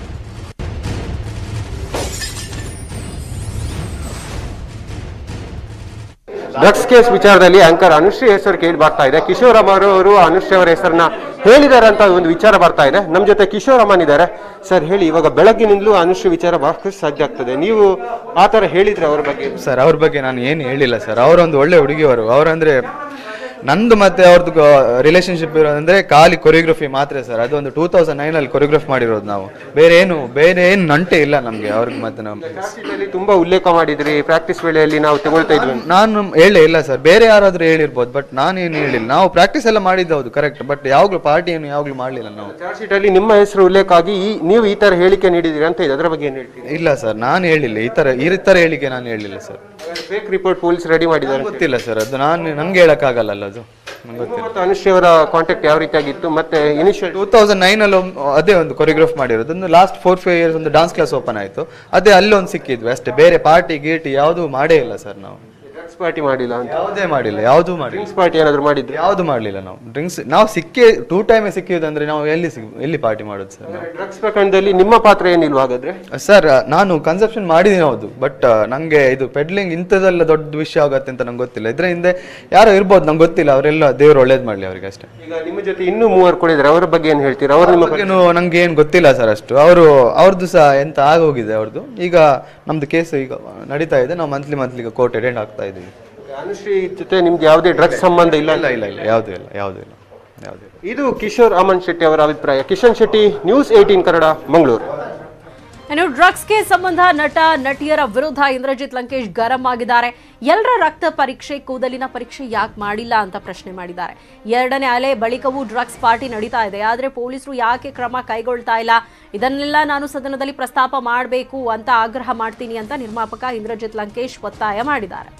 ಡ್ರಗ್ಸ್ ಕೇಸ್ ವಿಚಾರದಲ್ಲಿ ಆಂಕರ್ ಅನುಶ್ರೀ ಹೆಸರು ಕೇಳಿ ಬರ್ತಾ ಇದೆ ಕಿಶೋರ್ ಅಮರ್ ಅವರು ಅನುಶ್ರೀ ಅವರ ಹೆಸರನ್ನ ಹೇಳಿದ್ದಾರೆ ಅಂತ ಒಂದು ವಿಚಾರ ಬರ್ತಾ ಇದೆ ನಮ್ಮ ಜೊತೆ ಕಿಶೋರ್ ಅಮ್ಮನ್ ಇದ್ದಾರೆ ಸರ್ ಹೇಳಿ ಇವಾಗ ಬೆಳಗ್ಗಿನಿಂದಲೂ ಅನುಶ್ರೀ ವಿಚಾರ ಬಹಳಷ್ಟು ಸಾಧ್ಯ ಆಗ್ತದೆ ನೀವು ಆ ಥರ ಹೇಳಿದ್ರೆ ಅವ್ರ ಬಗ್ಗೆ ಸರ್ ಅವ್ರ ಬಗ್ಗೆ ನಾನು ಏನು ಹೇಳಿಲ್ಲ ಸರ್ ಅವರೊಂದು ಒಳ್ಳೆ ಹುಡುಗಿಯವರು ಅವರಂದ್ರೆ ನಂದು ಮತ್ತೆ ಅವ್ರದ್ದು ರಿಲೇಶನ್ಶಿಪ್ ಇರೋದಂದ್ರೆ ಖಾಲಿ ಕೊರಿಯೋಗ್ರಫಿ ಮಾತ್ರ ಸರ್ ಅದು ಒಂದು ಟೂ ತೌಸಂಡ್ ನೈನಲ್ಲಿ ಕೊರಿಯೋಗ್ರಫ್ ಮಾಡಿರೋದು ನಾವು ಬೇರೆ ಏನು ಬೇರೆ ಏನು ನಂಟೆ ಇಲ್ಲ ನಮಗೆ ಅವ್ರಿಗೆ ಮತ್ತೆ ನಮ್ಮ ಇಲ್ಲಿ ತುಂಬಾ ಉಲ್ಲೇಖ ಮಾಡಿದ್ರಿ ಪ್ರಾಕ್ಟೀಸ್ ವೇಳೆಯಲ್ಲಿ ನಾವು ತಗೊಳ್ತಾ ಇದ್ವಿ ಅಂತ. ನಾನು ಹೇಳೇ ಇಲ್ಲ ಸರ್ ಬೇರೆ ಯಾರಾದ್ರೂ ಹೇಳಿರ್ಬೋದು ಬಟ್ ನಾನೇನು ಹೇಳಿಲ್ಲ ನಾವು ಪ್ರಾಕ್ಟೀಸ್ ಎಲ್ಲ ಮಾಡಿದ್ದು ಹೌದು ಕರೆಕ್ಟ್ ಬಟ್ ಯಾವಾಗಲೂ ಪಾರ್ಟಿ ಏನು ಯಾವಾಗಲೂ ಮಾಡಲಿಲ್ಲ ನಾವು ಚಾರ್ಜ್ ಶೀಟ್ ಅಲ್ಲಿ ನಿಮ್ಮ ಹೆಸರು ಉಲ್ಲೇಖ ಆಗಿ ಈ ನೀವು ಈ ತರ ಹೇಳಿಕೆ ನೀಡಿದ್ದೀರಿ ಅಂತ ಇದೆ ಅದರ ಬಗ್ಗೆ ಏನು ಹೇಳ್ತೀರಿ ಇಲ್ಲ ಸರ್ ನಾನು ಹೇಳಿಲ್ಲ ಈ ಥರ ಈ ಥರ ಹೇಳಿಕೆ ನಾನು ಹೇಳಿಲ್ಲ sir fake report police ready ಮಾಡಿದ್ದಾರೆ ಗೊತ್ತಿಲ್ಲ ಸರ್ ಅದು ನಾನು ನಂಗೆ ಹೇಳೋಕ್ಕಾಗಲ್ಲ ಅದು ನಂಗೆ ಗೊತ್ತಿಲ್ಲ ಮತ್ತು ಅನುಶ್ರೀ ಅವರ ಕಾಂಟ್ಯಾಕ್ಟ್ ಯಾವ ರೀತಿಯಾಗಿತ್ತು ಮತ್ತೆ ಇನಿಷಿಯಲ್ ಟೂ ತೌಸಂಡ್ ನೈನಲ್ಲಿ ಅದೇ ಒಂದು ಕೊರಿಯೋಗ್ರಾಫ್ ಮಾಡಿರೋದು ಒಂದು ಲಾಸ್ಟ್ ಫೋರ್ ಫೈವ್ ಇಯರ್ಸ್ ಒಂದು ಡಾನ್ಸ್ ಕ್ಲಾಸ್ ಓಪನ್ ಆಯಿತು ಅದೇ ಅಲ್ಲೊಂದು ಸಿಕ್ಕಿದ್ವಿ ಅಷ್ಟೇ ಬೇರೆ ಪಾರ್ಟಿ ಗೀಟಿ ಯಾವುದೂ ಮಾಡೇ ಇಲ್ಲ ಸರ್ ನಾವು ಡ್ರಗ್ಸ್ ಪಾರ್ಟಿ ಮಾಡಿಲ್ಲ ಅಂತ ಯಾವುದೇ ಮಾಡಿಲ್ಲ ಯಾವುದೂ ಮಾಡಿಲ್ಲ ಡ್ರಿಂಕ್ಸ್ ಪಾರ್ಟಿ ಏನಾದ್ರು ಮಾಡಿದ್ರು ಯಾವುದು ಮಾಡಲಿಲ್ಲ ನಾವು ಡ್ರಿಂಕ್ಸ್ ನಾವು ಸಿಕ್ಕೇ ಟೂ ಟೈಮೇ ಸಿಕ್ಕಿದಂದ್ರೆ ನಾವು ಎಲ್ಲಿ ಸಿಗ್ ಎಲ್ಲಿ ಪಾರ್ಟಿ ಮಾಡೋದು ಸರ್ ನಾವು ಡ್ರಗ್ಸ್ ಪ್ರಕರಣದಲ್ಲಿ ನಿಮ್ಮ ಪಾತ್ರ ಏನಿಲ್ವಾ ಹಾಗಾದ್ರೆ ಸರ್ ನಾನು ಕನ್ಸೆಪ್ಷನ್ ಮಾಡಿದ್ದೀನಿ ಹೌದು ಬಟ್ ನನಗೆ ಇದು ಪೆಡ್ಲಿಂಗ್ ಇಂಥದ್ದೆಲ್ಲ ದೊಡ್ಡ ವಿಷಯ ಆಗತ್ತೆ ಅಂತ ನಂಗೆ ಗೊತ್ತಿಲ್ಲ ಇದ್ರ ಹಿಂದೆ ಯಾರೋ ಇರ್ಬೋದು ನಂಗೆ ಗೊತ್ತಿಲ್ಲ ಅವರೆಲ್ಲ ದೇವ್ರು ಒಳ್ಳೇದು ಮಾಡಲಿ ಅವ್ರಿಗೆ ಅಷ್ಟೇ ಈಗ ನಿಮ್ಮ ಜೊತೆ ಇನ್ನೂ ಮೂವರು ಕೂಡ ಇದ್ದಾರೆ ಅವರ ಬಗ್ಗೆ ಏನು ಹೇಳ್ತೀರಾ ಅವರು ನಿಮ್ಮ ಬಗ್ಗೆನೂ ನಂಗೆ ಏನು ಗೊತ್ತಿಲ್ಲ ಸರ್ ಅಷ್ಟು ಅವರು ಅವ್ರದ್ದು ಸಹ ಎಂತ ಆಗೋಗಿದೆ ಅವ್ರದ್ದು ಈಗ ನಮ್ದು ಕೇಸ್ ಈಗ ನಡೀತಾ ಇದೆ ನಾವು ಮಂತ್ಲಿ ಮಂತ್ಲಿ ಈಗ ಕೋರ್ಟ್ ಅಟೆಂಡ್ ಆಗ್ತಾ ಇದ್ದೀವಿ ಅನುಶ್ರೀ ಜೊತೆ ನಿಮ್ಗೆ ಯಾವುದೇ ಡ್ರಗ್ಸ್ ಸಂಬಂಧ ಇಲ್ಲ ಇಲ್ಲ ಇಲ್ಲ ಇಲ್ಲ ಯಾವುದೂ ಇಲ್ಲ ಯಾವುದೂ ಇಲ್ಲ ಯಾವುದೂ ಇಲ್ಲ ಇದು ಕಿಶೋರ್ ಅಮನ್ ಶೆಟ್ಟಿ ಅವರ ಅಭಿಪ್ರಾಯ ಕಿಶನ್ ಶೆಟ್ಟಿ ನ್ಯೂಸ್ ಏಟೀನ್ ಕನ್ನಡ ಮಂಗಳೂರು ಇನ್ನು ಡ್ರಗ್ಸ್ಗೆ ಸಂಬಂಧ ನಟ ನಟಿಯರ ವಿರುದ್ಧ ಇಂದ್ರಜಿತ್ ಲಂಕೇಶ್ ಗರಂ ಆಗಿದ್ದಾರೆ ಎಲ್ಲರ ರಕ್ತ ಪರೀಕ್ಷೆ ಕೂದಲಿನ ಪರೀಕ್ಷೆ ಯಾಕೆ ಮಾಡಿಲ್ಲ ಅಂತ ಪ್ರಶ್ನೆ ಮಾಡಿದ್ದಾರೆ ಎರಡನೇ ಅಲೆ ಬಳಿಕವೂ ಡ್ರಗ್ಸ್ ಪಾರ್ಟಿ ನಡೀತಾ ಇದೆ ಆದರೆ ಪೊಲೀಸರು ಯಾಕೆ ಕ್ರಮ ಕೈಗೊಳ್ತಾ ಇಲ್ಲ ಇದನ್ನೆಲ್ಲ ನಾನು ಸದನದಲ್ಲಿ ಪ್ರಸ್ತಾಪ ಮಾಡಬೇಕು ಅಂತ ಆಗ್ರಹ ಮಾಡ್ತೀನಿ ಅಂತ ನಿರ್ಮಾಪಕ ಇಂದ್ರಜಿತ್ ಲಂಕೇಶ್ ಒತ್ತಾಯ ಮಾಡಿದ್ದಾರೆ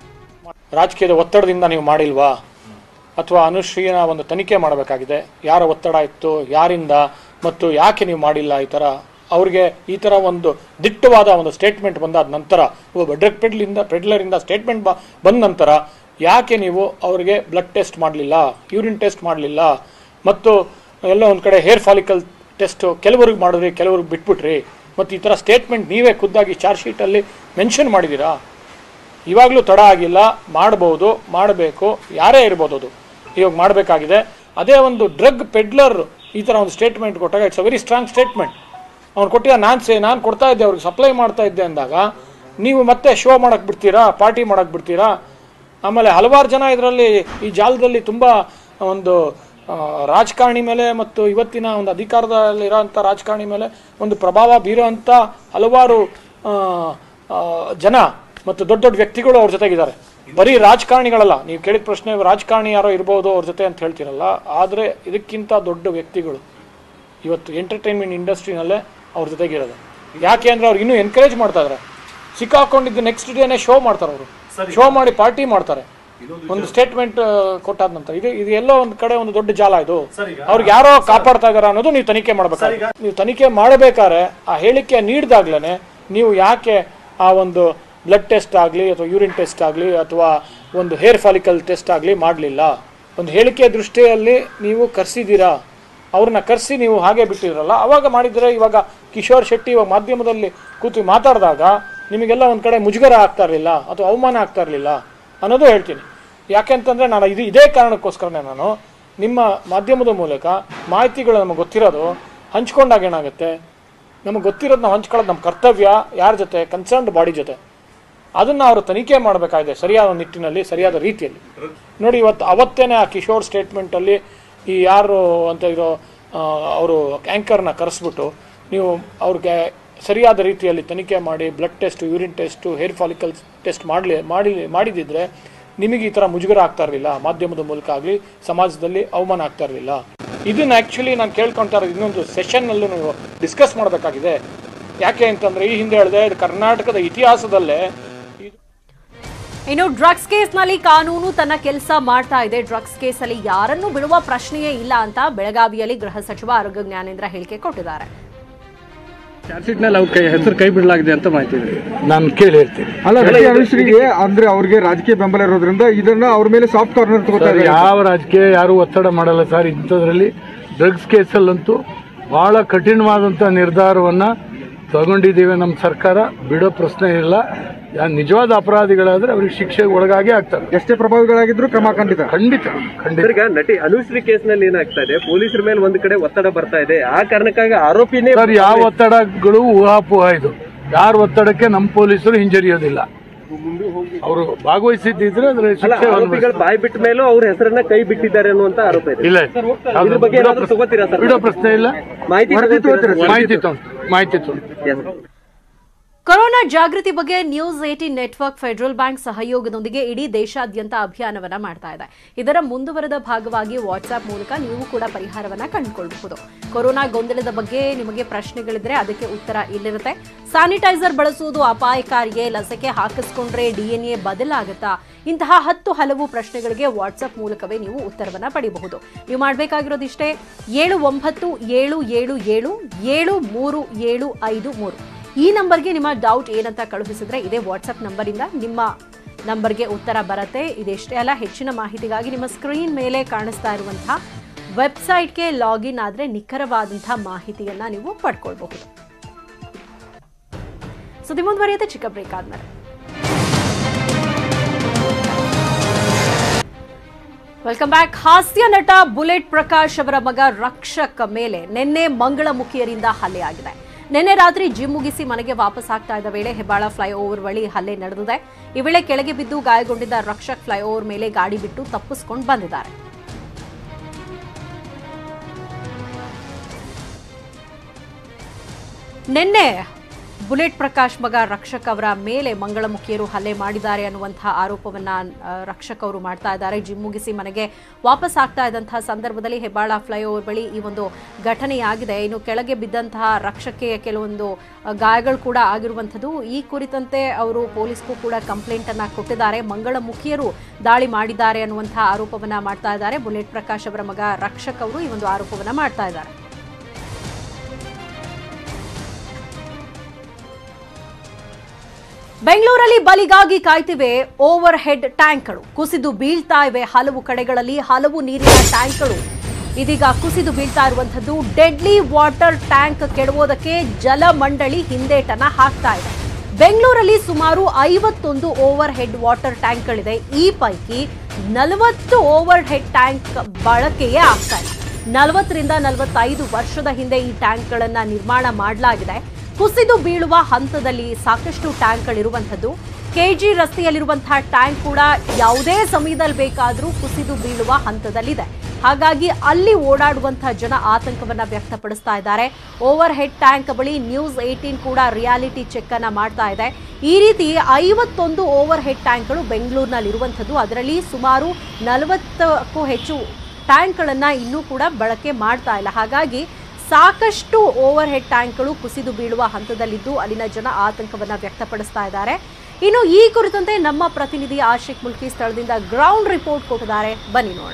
ರಾಜಕೀಯದ ಒತ್ತಡದಿಂದ ನೀವು ಮಾಡಿಲ್ವಾ ಅಥವಾ ಅನುಶ್ರೀನ ಒಂದು ತನಿಖೆ ಮಾಡಬೇಕಾಗಿದೆ ಯಾರ ಒತ್ತಡ ಇತ್ತು ಯಾರಿಂದ ಮತ್ತು ಯಾಕೆ ನೀವು ಮಾಡಿಲ್ಲ ಈ ಥರ ಅವ್ರಿಗೆ ಈ ಥರ ಒಂದು ದಿಟ್ಟವಾದ ಒಂದು ಸ್ಟೇಟ್ಮೆಂಟ್ ಬಂದಾದ ನಂತರ ಒಬ್ಬ ಡ್ರಗ್ ಪೆಡ್ಲಿಂದ ಪೆಡ್ಲರಿಂದ ಸ್ಟೇಟ್ಮೆಂಟ್ ಬ ಬಂದ ನಂತರ ಯಾಕೆ ನೀವು ಅವರಿಗೆ ಬ್ಲಡ್ ಟೆಸ್ಟ್ ಮಾಡಲಿಲ್ಲ ಯೂರಿನ್ ಟೆಸ್ಟ್ ಮಾಡಲಿಲ್ಲ ಮತ್ತು ಎಲ್ಲ ಒಂದು ಕಡೆ ಹೇರ್ ಫಾಲಿಕಲ್ ಟೆಸ್ಟು ಕೆಲವ್ರಿಗೆ ಮಾಡಿದ್ರಿ ಕೆಲವ್ರಿಗೆ ಬಿಟ್ಬಿಟ್ರಿ ಮತ್ತು ಈ ಥರ ಸ್ಟೇಟ್ಮೆಂಟ್ ನೀವೇ ಖುದ್ದಾಗಿ ಚಾರ್ಜ್ ಶೀಟಲ್ಲಿ ಮೆನ್ಷನ್ ಮಾಡಿದ್ದೀರಾ ಇವಾಗಲೂ ತಡ ಆಗಿಲ್ಲ ಮಾಡ್ಬೋದು ಮಾಡಬೇಕು ಯಾರೇ ಇರ್ಬೋದು ಅದು ಇವಾಗ ಮಾಡಬೇಕಾಗಿದೆ ಅದೇ ಒಂದು ಡ್ರಗ್ ಪೆಡ್ಲರ್ ಈ ಥರ ಒಂದು ಸ್ಟೇಟ್ಮೆಂಟ್ ಕೊಟ್ಟಾಗ it's a very strong statement ಅವ್ನು ಕೊಟ್ಟಿದ್ದ ನಾನು ಸೇ ನಾನು ಕೊಡ್ತಾ ಇದ್ದೆ ಅವ್ರಿಗೆ ಸಪ್ಲೈ ಮಾಡ್ತಾ ಇದ್ದೆ ಅಂದಾಗ ನೀವು ಮತ್ತೆ ಶೋ ಮಾಡಕ್ಕೆ ಬಿಡ್ತೀರಾ ಪಾರ್ಟಿ ಮಾಡಕ್ಕೆ ಬಿಡ್ತೀರಾ ಆಮೇಲೆ ಹಲವಾರು ಜನ ಇದರಲ್ಲಿ ಈ ಜಾಲದಲ್ಲಿ ತುಂಬ ಒಂದು ಆ, ರಾಜಕಾರಣಿ ಮೇಲೆ ಮತ್ತು ಇವತ್ತಿನ ಒಂದು ಅಧಿಕಾರದಲ್ಲಿರೋಂಥ ರಾಜಕಾರಣಿ ಮೇಲೆ ಒಂದು ಪ್ರಭಾವ ಬೀರೋಂಥ ಹಲವಾರು ಆ, ಆ, ಜನ ಮತ್ತು ದೊಡ್ಡ ದೊಡ್ಡ ವ್ಯಕ್ತಿಗಳು ಅವ್ರ ಜೊತೆಗಿದ್ದಾರೆ ಬರೀ ರಾಜಕಾರಣಿಗಳಲ್ಲ ನೀವು ಕೇಳಿದ ಪ್ರಶ್ನೆ ರಾಜಕಾರಣಿ ಯಾರೋ ಇರ್ಬೋದು ಅವ್ರ ಜೊತೆ ಅಂತ ಹೇಳ್ತೀರಲ್ಲ ಆದರೆ ಇದಕ್ಕಿಂತ ದೊಡ್ಡ ವ್ಯಕ್ತಿಗಳು ಇವತ್ತು ಎಂಟರ್ಟೈನ್ಮೆಂಟ್ ಇಂಡಸ್ಟ್ರಿನಲ್ಲೇ ಅವ್ರ ಜೊತೆಗಿರೋದು ಯಾಕೆ ಅಂದರೆ ಅವ್ರು ಇನ್ನೂ ಎನ್ಕರೇಜ್ ಮಾಡ್ತಾ ಇದ್ದಾರೆ ಸಿಕ್ಕಾಕೊಂಡಿದ್ದು ನೆಕ್ಸ್ಟ್ ಡೇನೆ ಶೋ ಮಾಡ್ತಾರೆ ಅವರು ಶೋ ಮಾಡಿ ಪಾರ್ಟಿ ಮಾಡ್ತಾರೆ ಒಂದು ಸ್ಟೇಟ್ಮೆಂಟ್ ಕೊಟ್ಟಾದ ನಂತರ ಇದು ಇದು ಎಲ್ಲೋ ಒಂದು ಕಡೆ ಒಂದು ದೊಡ್ಡ ಜಾಲ ಇದು ಅವ್ರಿಗೆ ಯಾರೋ ಕಾಪಾಡ್ತಾ ಇದಾರ ಅನ್ನೋದು ನೀವು ತನಿಖೆ ಮಾಡ್ಬೇಕು ನೀವು ತನಿಖೆ ಮಾಡಬೇಕಾದ್ರೆ ಆ ಹೇಳಿಕೆ ನೀಡ್ದಾಗ್ಲೇನೆ ನೀವು ಯಾಕೆ ಆ ಒಂದು ಬ್ಲಡ್ ಟೆಸ್ಟ್ ಆಗಲಿ ಅಥವಾ ಯೂರಿನ್ ಟೆಸ್ಟ್ ಆಗಲಿ ಅಥವಾ ಒಂದು ಹೇರ್ ಫಾಲಿಕಲ್ ಟೆಸ್ಟ್ ಆಗಲಿ ಮಾಡಲಿಲ್ಲ ಒಂದು ಹೇಳಿಕೆ ದೃಷ್ಟಿಯಲ್ಲಿ ನೀವು ಕರೆಸಿದ್ದೀರಾ ಅವ್ರನ್ನ ಕರೆಸಿ ನೀವು ಹಾಗೆ ಬಿಟ್ಟಿರಲ್ಲ ಅವಾಗ ಮಾಡಿದರೆ ಇವಾಗ ಕಿಶೋರ್ ಶೆಟ್ಟಿ ಇವಾಗ ಮಾಧ್ಯಮದಲ್ಲಿ ಕೂತು ಮಾತಾಡಿದಾಗ ನಿಮಗೆಲ್ಲ ಒಂದು ಕಡೆ ಮುಜುಗರ ಆಗ್ತಾ ಇರಲಿಲ್ಲ ಅಥವಾ ಅವಮಾನ ಆಗ್ತಾ ಇರಲಿಲ್ಲ ಅನ್ನೋದು ಹೇಳ್ತೀನಿ ಯಾಕೆಂತಂದರೆ ನಾನು ಇದು ಇದೇ ಕಾರಣಕ್ಕೋಸ್ಕರನೇ ನಾನು ನಿಮ್ಮ ಮಾಧ್ಯಮದ ಮೂಲಕ ಮಾಹಿತಿಗಳು ನಮಗೆ ಗೊತ್ತಿರೋದು ಹಂಚ್ಕೊಂಡಾಗ ಏನಾಗುತ್ತೆ ನಮಗೆ ಗೊತ್ತಿರೋದು ನಾವು ಹಂಚ್ಕೊಳ್ಳೋದು ನಮ್ಮ ಕರ್ತವ್ಯ ಯಾರ ಜೊತೆ ಕನ್ಸರ್ನ್ಡ್ ಬಾಡಿ ಜೊತೆ ಅದನ್ನು ಅವರು ತನಿಖೆ ಮಾಡಬೇಕಾಗಿದೆ ಸರಿಯಾದ ನಿಟ್ಟಿನಲ್ಲಿ ಸರಿಯಾದ ರೀತಿಯಲ್ಲಿ ನೋಡಿ ಇವತ್ತು ಅವತ್ತೇನೆ ಆ ಕಿಶೋರ್ ಸ್ಟೇಟ್ಮೆಂಟಲ್ಲಿ ಈ ಯಾರು ಅಂತ ಇರೋ ಅವರು ಆ್ಯಂಕರ್ನ ಕರೆಸ್ಬಿಟ್ಟು ನೀವು ಅವ್ರಿಗೆ ಸರಿಯಾದ ರೀತಿಯಲ್ಲಿ ತನಿಖೆ ಮಾಡಿ blood test urine test hair follicle test ಮಾಡಲಿ ಮಾಡಿ ಮಾಡಿದಿದ್ರೆ ನಿಮಗೆ ಈ ಥರ ಮುಜುಗರ ಆಗ್ತಾ ಇರಲಿಲ್ಲ ಮಾಧ್ಯಮದ ಮೂಲಕ ಆಗಲಿ ಸಮಾಜದಲ್ಲಿ ಅವಮಾನ ಆಗ್ತಾ ಇರಲಿಲ್ಲ ಇದನ್ನ ಆ್ಯಕ್ಚುಲಿ ನಾನು ಕೇಳ್ಕೊಳ್ತಾ ಇರೋದು ಇನ್ನೊಂದು ಸೆಷನ್ನಲ್ಲೂ ನೀವು ಡಿಸ್ಕಸ್ ಮಾಡಬೇಕಾಗಿದೆ ಯಾಕೆ ಅಂತಂದರೆ ಈ ಹಿಂದೆ ಹೇಳಿದೆ ಇದು ಕರ್ನಾಟಕದ ಇತಿಹಾಸದಲ್ಲೇ ಇನ್ನು ಡ್ರಗ್ಸ್ ಕೇಸ್ನಲ್ಲಿ ಕಾನೂನು ತನ್ನ ಕೆಲಸ ಮಾಡ್ತಾ ಇದೆ ಡ್ರಗ್ಸ್ ಕೇಸಲ್ಲಿ ಯಾರನ್ನೂ ಬಿಡುವ ಪ್ರಶ್ನೆಯೇ ಇಲ್ಲ ಅಂತ ಬೆಳಗಾವಿಯಲ್ಲಿ ಗೃಹ ಸಚಿವ ಆರೋಗ್ಯ ಜ್ಞಾನೇಂದ್ರ ಹೇಳಿಕೆ ಕೊಟ್ಟಿದ್ದಾರೆ ಚಾರ್ಜ್ ಶೀಟ್ನಲ್ಲಿ ಅವ್ರ ಕೈ ಹೆಸರು ಕೈ ಬಿಡಲಾಗಿದೆ ಅಂತ ಮಾಹಿತಿ ಇದೆ ನಾನು ಕೇಳಿ ಹೇಳ್ತೀನಿ ಅಲ್ಲ ರತಿ ಅನುಶ್ರೀಗೆ ಅಂದ್ರೆ ಅವ್ರಿಗೆ ರಾಜಕೀಯ ಬೆಂಬಲ ಇರೋದ್ರಿಂದ ಇದನ್ನ ಅವ್ರ ಮೇಲೆ ಸಾಫ್ಟ್ ಕಾರ್ನರ್ ತಗೋತಾ ಸರ್ ಇದ್ದಾರೆ ಯಾವ ರಾಜಕೀಯ ಯಾರು ಒತ್ತಡ ಮಾಡಲ್ಲ ಸರ್ ಇಂಥದ್ರಲ್ಲಿ ಡ್ರಗ್ಸ್ ಕೇಸಲ್ಲಂತೂ ಬಹಳ ಕಠಿಣವಾದಂಥ ನಿರ್ಧಾರವನ್ನು ತಗೊಂಡಿದ್ದೀವಿ ನಮ್ಮ ಸರ್ಕಾರ ಬಿಡೋ ಪ್ರಶ್ನೆ ಇಲ್ಲ ಯಾರು ನಿಜವಾದ ಅಪರಾಧಿಗಳಾದ್ರೆ ಅವ್ರಿಗೆ ಶಿಕ್ಷೆಗೆ ಒಳಗಾಗೇ ಆಗ್ತಾರೆ ಎಷ್ಟೇ ಪ್ರಭಾವಿಗಳಾಗಿದ್ರು ಕ್ರಮ ಖಂಡಿತ ಖಂಡಿತ ಖಂಡಿತ ಈಗ ನಟಿ ಅನುಶ್ರೀ ಕೇಸ್ನಲ್ಲಿ ಏನಾಗ್ತಾ ಇದೆ ಪೊಲೀಸರ ಮೇಲೆ ಒಂದ್ ಕಡೆ ಒತ್ತಡ ಬರ್ತಾ ಇದೆ ಆ ಕಾರಣಕ್ಕಾಗಿ ಆರೋಪಿನೇ ಸರ್ ಯಾವ ಒತ್ತಡಗಳು ಊಹಾಪೋಹ ಇದು ಯಾರ ಒತ್ತಡಕ್ಕೆ ನಮ್ಮ ಪೊಲೀಸರು ಹಿಂಜರಿಯೋದಿಲ್ಲ ಅವರು ಭಾಗವಹಿಸಿದ್ದಿದ್ರೆ ಅದ್ರ ಅಲ್ಲ ಶಿಕ್ಷೆ ಆರೋಪಿಗಳು ಅನುಭವಿಸ್ತಾರೆ. ಬಾಯ್ ಬಿಟ್ಟ ಮೇಲೂ ಅವ್ರ ಹೆಸರನ್ನ ಕೈ ಬಿಟ್ಟಿದ್ದಾರೆ ಅನ್ನುವಂತ ಆರೋಪ ಇದೆ ಇಲ್ಲ ಇದ್ರ ಬಗ್ಗೆ ಏನಾದ್ರು ತಗೋತೀರಾ ಸರ್ ಬಿಡೋ ಪ್ರಶ್ನೆ ಇಲ್ಲ ಮಾಹಿತಿ ತಗೋತೀರಾ ಸರ್? ಮಾಹಿತಿ ತಗೊಂಡು ಮಾಹಿತಿ ತಗೊಂಡು ಕೊರೋನಾ ಜಾಗೃತಿ ಬಗ್ಗೆ news eighteen network Federal Bank ಸಹಯೋಗದೊಂದಿಗೆ ಇಡೀ ದೇಶಾದ್ಯಂತ ಅಭಿಯಾನವನ್ನ ಮಾಡ್ತಾ ಇದೆ ಇದರ ಮುಂದುವರೆದ ಭಾಗವಾಗಿ ವಾಟ್ಸ್ಆಪ್ ಮೂಲಕ ನೀವು ಕೂಡ ಪರಿಹಾರವನ್ನ ಕಂಡುಕೊಳ್ಳಬಹುದು ಕೊರೋನಾ ಗೊಂದಲದ ಬಗ್ಗೆ ನಿಮಗೆ ಪ್ರಶ್ನೆಗಳಿದ್ರೆ ಅದಕ್ಕೆ ಉತ್ತರ ಇಲ್ಲಿರುತ್ತೆ ಸ್ಯಾನಿಟೈಸರ್ ಬಳಸುವುದು ಅಪಾಯಕಾರಿಯೇ ಲಸಿಕೆ ಹಾಕಿಸ್ಕೊಂಡ್ರೆ ಡಿಎನ್ಎ ಬದಲಾಗತ್ತಾ ಇಂತಹ ಹತ್ತು ಹಲವು ಪ್ರಶ್ನೆಗಳಿಗೆ ವಾಟ್ಸ್ಆಪ್ ಮೂಲಕವೇ ನೀವು ಉತ್ತರವನ್ನ ಪಡೆಯಬಹುದು ನೀವು ಮಾಡಬೇಕಾಗಿರೋದಿಷ್ಟೇ ಏಳು ಒಂಬತ್ತು ಏಳು ಏಳು ಏಳು ಏಳು ಮೂರು ಏಳು ಐದು ಮೂರು ಈ ನಂಬರ್ಗೆ ನಿಮ್ಮ ಡೌಟ್ ಏನಂತ ಕಳುಹಿಸಿದ್ರೆ ಇದೇ ವಾಟ್ಸಪ್ ನಂಬರಿಂದ ನಿಮ್ಮ ನಂಬರ್ಗೆ ಉತ್ತರ ಬರುತ್ತೆ ಇದೆಷ್ಟೇ ಅಲ್ಲ ಹೆಚ್ಚಿನ ಮಾಹಿತಿಗಾಗಿ ನಿಮ್ಮ ಸ್ಕ್ರೀನ್ ಮೇಲೆ ಕಾಣಿಸ್ತಾ ಇರುವಂತಹ ವೆಬ್ಸೈಟ್ಗೆ ಲಾಗಿನ್ ಆದರೆ ನಿಖರವಾದಂತಹ ಮಾಹಿತಿಯನ್ನ ನೀವು ಪಡ್ಕೊಳ್ಬಹುದು ಸುದ್ದಿ ಮುಂದುವರಿಯುತ್ತೆ ಚಿಕ್ಕ ಬ್ರೇಕ್ ಆದ್ಮೇಲೆ ವೆಲ್ಕಮ್ ಬ್ಯಾಕ್ ಹಾಸ್ಯ ನಟ ಬುಲೆಟ್ ಪ್ರಕಾಶ್ ಅವರ ಮಗ ರಕ್ಷಕ್ ಮೇಲೆ ನಿನ್ನೆ ಮಂಗಳಮುಖಿಯರಿಂದ ಹಲ್ಲೆ ಆಗಿದೆ ನಿನ್ನೆ ರಾತ್ರಿ ಜಿಮ್ ಮುಗಿಸಿ ಮನೆಗೆ ವಾಪಸ್ ಆಗ್ತಾ ಇದ್ದ ವೇಳೆ ಹೆಬ್ಬಾಳ ಫ್ಲೈಓವರ್ ಬಳಿ ಹಲ್ಲೆ ನಡೆದಿದೆ ಈ ವೇಳೆ ಕೆಳಗೆ ಬಿದ್ದು ಗಾಯಗೊಂಡಿದ್ದ ರಕ್ಷಕ್ ಫ್ಲೈಓವರ್ ಮೇಲೆ ಗಾಡಿ ಬಿಟ್ಟು ತಪ್ಪಿಸ್ಕೊಂಡು ಬಂದಿದ್ದಾರೆ ನಿನ್ನೆ ಬುಲೆಟ್ ಪ್ರಕಾಶ್ ಮಗ ರಕ್ಷಕ್ ಅವರ ಮೇಲೆ ಮಂಗಳಮುಖಿಯರು ಹಲ್ಲೆ ಮಾಡಿದ್ದಾರೆ ಅನ್ನುವಂತಹ ಆರೋಪವನ್ನ ಆ, ರಕ್ಷಕ್ ಅವರು ಮಾಡ್ತಾ ಇದ್ದಾರೆ ಜಿಮ್ ಮುಗಿಸಿ ಮನೆಗೆ ವಾಪಸ್ ಆಗ್ತಾ ಇದ್ದಂತಹ ಸಂದರ್ಭದಲ್ಲಿ ಹೆಬ್ಬಾಳ ಫ್ಲೈಓವರ್ ಬಳಿ ಈ ಒಂದು ಘಟನೆಯಾಗಿದೆ ಇನ್ನು ಕೆಳಗೆ ಬಿದ್ದಂತಹ ರಕ್ಷಕ್ಕೆ ಕೆಲವೊಂದು ಆ, ಗಾಯಗಳು ಕೂಡ ಆಗಿರುವಂಥದ್ದು ಈ ಕುರಿತಂತೆ ಅವರು ಪೊಲೀಸ್ಗೂ ಕೂಡ ಕಂಪ್ಲೇಂಟ್ ಅನ್ನ ಕೊಟ್ಟಿದ್ದಾರೆ ಮಂಗಳಮುಖಿಯರು ದಾಳಿ ಮಾಡಿದ್ದಾರೆ ಅನ್ನುವಂತಹ ಆರೋಪವನ್ನ ಮಾಡ್ತಾ ಇದ್ದಾರೆ ಬುಲೆಟ್ ಪ್ರಕಾಶ್ ಅವರ ಮಗ ರಕ್ಷಕ್ ಅವರು ಈ ಒಂದು ಆರೋಪವನ್ನ ಮಾಡ್ತಾ ಇದ್ದಾರೆ ಬೆಂಗಳೂರಲ್ಲಿ ಬಲಿಗಾಗಿ ಕಾಯ್ತಿವೆ ಓವರ್ ಹೆಡ್ ಟ್ಯಾಂಕ್ಗಳು ಕುಸಿದು ಬೀಳ್ತಾ ಇವೆ ಹಲವು ಕಡೆಗಳಲ್ಲಿ ಹಲವು ನೀರಿನ ಟ್ಯಾಂಕ್ಗಳು ಇದೀಗ ಕುಸಿದು ಬೀಳ್ತಾ ಇರುವಂತದ್ದು ಡೆಡ್ಲಿ ವಾಟರ್ ಟ್ಯಾಂಕ್ ಕೆಡವೋದಕ್ಕೆ ಜಲಮಂಡಳಿ ಹಿಂದೇಟನ ಹಾಕ್ತಾ ಇದೆ ಬೆಂಗಳೂರಲ್ಲಿ ಸುಮಾರು ಐವತ್ತೊಂದು ಓವರ್ ಹೆಡ್ ವಾಟರ್ ಟ್ಯಾಂಕ್ಗಳಿದೆ ಈ ಪೈಕಿ ನಲವತ್ತು ಓವರ್ ಹೆಡ್ ಟ್ಯಾಂಕ್ ಬಳಕೆಯೇ ಆಗ್ತಾ ಇದೆ ನಲವತ್ತರಿಂದ ನಲವತ್ತೈದು ವರ್ಷದ ಹಿಂದೆ ಈ ಟ್ಯಾಂಕ್ಗಳನ್ನ ನಿರ್ಮಾಣ ಮಾಡಲಾಗಿದೆ ಕುಸಿದು ಬೀಳುವ ಹಂತದಲ್ಲಿ ಸಾಕಷ್ಟು ಟ್ಯಾಂಕ್ಗಳಿರುವಂಥದ್ದು ಕೆಜಿ ರಸ್ತೆಯಲ್ಲಿರುವಂತಹ ಟ್ಯಾಂಕ್ ಕೂಡ ಯಾವುದೇ ಸಮಯದಲ್ಲಿ ಬೇಕಾದರೂ ಕುಸಿದು ಬೀಳುವ ಹಂತದಲ್ಲಿದೆ ಹಾಗಾಗಿ ಅಲ್ಲಿ ಓಡಾಡುವಂತಹ ಜನ ಆತಂಕವನ್ನ ವ್ಯಕ್ತಪಡಿಸ್ತಾ ಇದ್ದಾರೆ ಓವರ್ ಹೆಡ್ ಟ್ಯಾಂಕ್ ಬಳಿ ನ್ಯೂಸ್ ಏಟೀನ್ ಕೂಡ ರಿಯಾಲಿಟಿ ಚೆಕ್ ಅನ್ನ ಮಾಡ್ತಾ ಇದೆ ಈ ರೀತಿ ಐವತ್ತೊಂದು ಓವರ್ ಹೆಡ್ ಟ್ಯಾಂಕ್ಗಳು ಬೆಂಗಳೂರಿನಲ್ಲಿ ಇರುವಂಥದ್ದು ಅದರಲ್ಲಿ ಸುಮಾರು ನಲವತ್ತಕ್ಕೂ ಹೆಚ್ಚು ಟ್ಯಾಂಕ್ಗಳನ್ನ ಇನ್ನೂ ಕೂಡ ಬಳಕೆ ಮಾಡ್ತಾ ಇಲ್ಲ ಹಾಗಾಗಿ ಸಾಕಷ್ಟು ಓವರ್ ಹೆಡ್ ಟ್ಯಾಂಕ್ಗಳು ಕುಸಿದು ಬೀಳುವ ಹಂತದಲ್ಲಿದ್ದು ಅಲ್ಲಿನ ಜನ ಆತಂಕವನ್ನ ವ್ಯಕ್ತಪಡಿಸ್ತಾ ಇದ್ದಾರೆ ಇನ್ನು ಈ ಕುರಿತಂತೆ ನಮ್ಮ ಪ್ರತಿನಿಧಿ ಆಶಿಕ್ ಮುಲ್ಕಿ ಸ್ಥಳದಿಂದ ಗ್ರೌಂಡ್ ರಿಪೋರ್ಟ್ ಕೊಟ್ಟಿದ್ದಾರೆ ಬನ್ನಿ ನೋಡೋಣ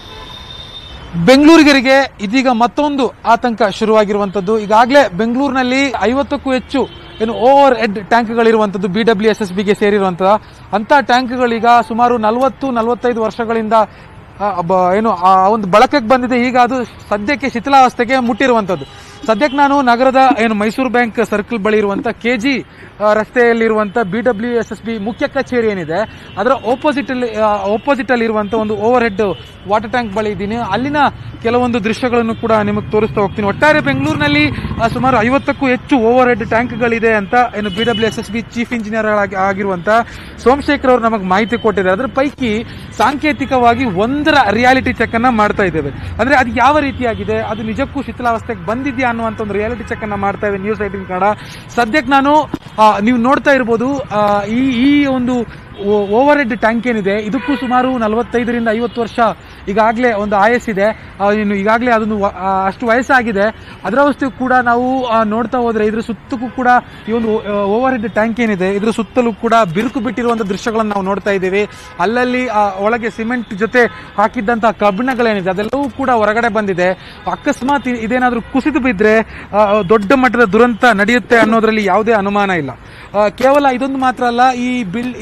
ಬೆಂಗಳೂರಿಗರಿಗೆ ಇದೀಗ ಮತ್ತೊಂದು ಆತಂಕ ಶುರುವಾಗಿರುವಂತದ್ದು ಈಗಾಗಲೇ ಬೆಂಗಳೂರಿನಲ್ಲಿ ಐವತ್ತಕ್ಕೂ ಹೆಚ್ಚು ಏನು ಓವರ್ ಹೆಡ್ ಟ್ಯಾಂಕ್ಗಳಿರುವಂತದ್ದು ಬಿ ಡಬ್ಲ್ಯೂ ಎಸ್ ಎಸ್ ಬಿಗೆ ಸೇರಿರುವಂತಹ ಅಂತ ಟ್ಯಾಂಕ್ಗಳೀಗ ಸುಮಾರು ನಲವತ್ತು ನಲವತ್ತೈದು ವರ್ಷಗಳಿಂದ ಆ, ಬ- ಏನು ಆ ಒಂದು ಬಳಕೆಗೆ ಬಂದಿದೆ ಈಗ ಅದು ಸದ್ಯಕ್ಕೆ ಶಿಥಿಲಾವಸ್ಥೆಗೆ ಮುಟ್ಟಿರುವಂತದ್ದು ಸದ್ಯಕ್ಕೆ ನಾನು ನಗರದ ಏನು ಮೈಸೂರು ಬ್ಯಾಂಕ್ ಸರ್ಕಲ್ ಬಳಿ ಇರುವಂತ ಕೆಜಿ ರಸ್ತೆಯಲ್ಲಿರುವಂತ B W S S B ಮುಖ್ಯ ಕಚೇರಿ ಏನಿದೆ ಅದರ ಆಪೋಸಿಟ್ ಅಲ್ಲಿ ಆಪೋಸಿಟ್ ಅಲ್ಲಿ ಇರುವಂತ ಒಂದು ಓವರ್ ಹೆಡ್ ವಾಟರ್ ಟ್ಯಾಂಕ್ ಬಳಿ ಇದ್ದೀನಿ ಅಲ್ಲಿನ ಕೆಲವೊಂದು ದೃಶ್ಯಗಳನ್ನು ಕೂಡ ನಿಮಗೆ ತೋರಿಸ್ತಾ ಹೋಗ್ತೀನಿ ಒಟ್ಟಾರೆ ಬೆಂಗಳೂರಿನಲ್ಲಿ ಆ, ಸುಮಾರು ಐವತ್ತಕ್ಕೂ ಹೆಚ್ಚು ಓವರ್ ಹೆಡ್ ಟ್ಯಾಂಕ್ಗಳಿದೆ ಅಂತ ಏನು B W S S B chief engineer ಆಗಿರುವಂತ ಸೋಮಶೇಖರ್ ಅವರು ನಮಗೆ ಮಾಹಿತಿ ಕೊಟ್ಟಿದ್ದಾರೆ ಅದರ ಪೈಕಿ ಸಾಂಕೇತಿಕವಾಗಿ ಒಂದರ ರಿಯಾಲಿಟಿ ಚೆಕ್ ಅನ್ನ ಮಾಡ್ತಾ ಇದ್ದೇವೆ ಅಂದ್ರೆ ಅದು ಯಾವ ರೀತಿಯಾಗಿದೆ ಅದು ನಿಜಕ್ಕೂ ಶಿಥಿಲಾವಸ್ಥೆಗೆ ಬಂದಿದ್ಯಾ ಅನ್ನುವಂತ ಒಂದು ರಿಯಾಲಿಟಿ ಚೆಕ್ ಅನ್ನ ಮಾಡ್ತಾ ಇವೆ ನ್ಯೂಸ್ ಏಟಿನ್ ಕನ್ನಡ ಸದ್ಯಕ್ಕೆ ನಾನು ಆ, ನೀವು ನೋಡ್ತಾ ಇರ್ಬೋದು ಆ, ಈ ಈ ಒಂದು ಓವರ್ ಹೆಡ್ ಟ್ಯಾಂಕ್ ಏನಿದೆ ಇದಕ್ಕೂ ಸುಮಾರು ನಲವತ್ತೈದರಿಂದ ಐವತ್ತು ವರ್ಷ ಈಗಾಗಲೇ ಒಂದು ಆಯಸ್ಸಿದೆ ಆ, ಇನ್ನು ಈಗಾಗಲೇ ಅದೊಂದು ವ- ಆ, ಅಷ್ಟು ವಯಸ್ಸಾಗಿದೆ ಅದರ ವಸ್ತು ಕೂಡ ನಾವು ಆ, ನೋಡ್ತಾ ಹೋದ್ರೆ ಇದ್ರ ಸುತ್ತಕ್ಕೂ ಕೂಡ ಈ ಒಂದು ಓವರ್ ಹೆಡ್ ಟ್ಯಾಂಕ್ ಏನಿದೆ ಇದ್ರ ಸುತ್ತಲೂ ಕೂಡ ಬಿರುಕು ಬಿಟ್ಟಿರುವಂತಹ ದೃಶ್ಯಗಳನ್ನು ನಾವು ನೋಡ್ತಾ ಇದ್ದೀವಿ ಅಲ್ಲಲ್ಲಿ ಆ, ಒಳಗೆ ಸಿಮೆಂಟ್ ಜೊತೆ ಹಾಕಿದ್ದಂತಹ ಕಬ್ಬಿಣಗಳೇನಿದೆ ಅದೆಲ್ಲವೂ ಕೂಡ ಹೊರಗಡೆ ಬಂದಿದೆ ಅಕಸ್ಮಾತ್ ಇ- ಇದೇನಾದ್ರೂ ಕುಸಿದು ಬಿದ್ರೆ ಆ, ದೊಡ್ಡ ಮಟ್ಟದ ದುರಂತ ನಡೆಯುತ್ತೆ ಅನ್ನೋದ್ರಲ್ಲಿ ಯಾವುದೇ ಅನುಮಾನ ಇಲ್ಲ ಆ, ಕೇವಲ ಇದೊಂದು ಮಾತ್ರ ಅಲ್ಲ ಈ ಬಿಲ್ ಈ ಒಂದು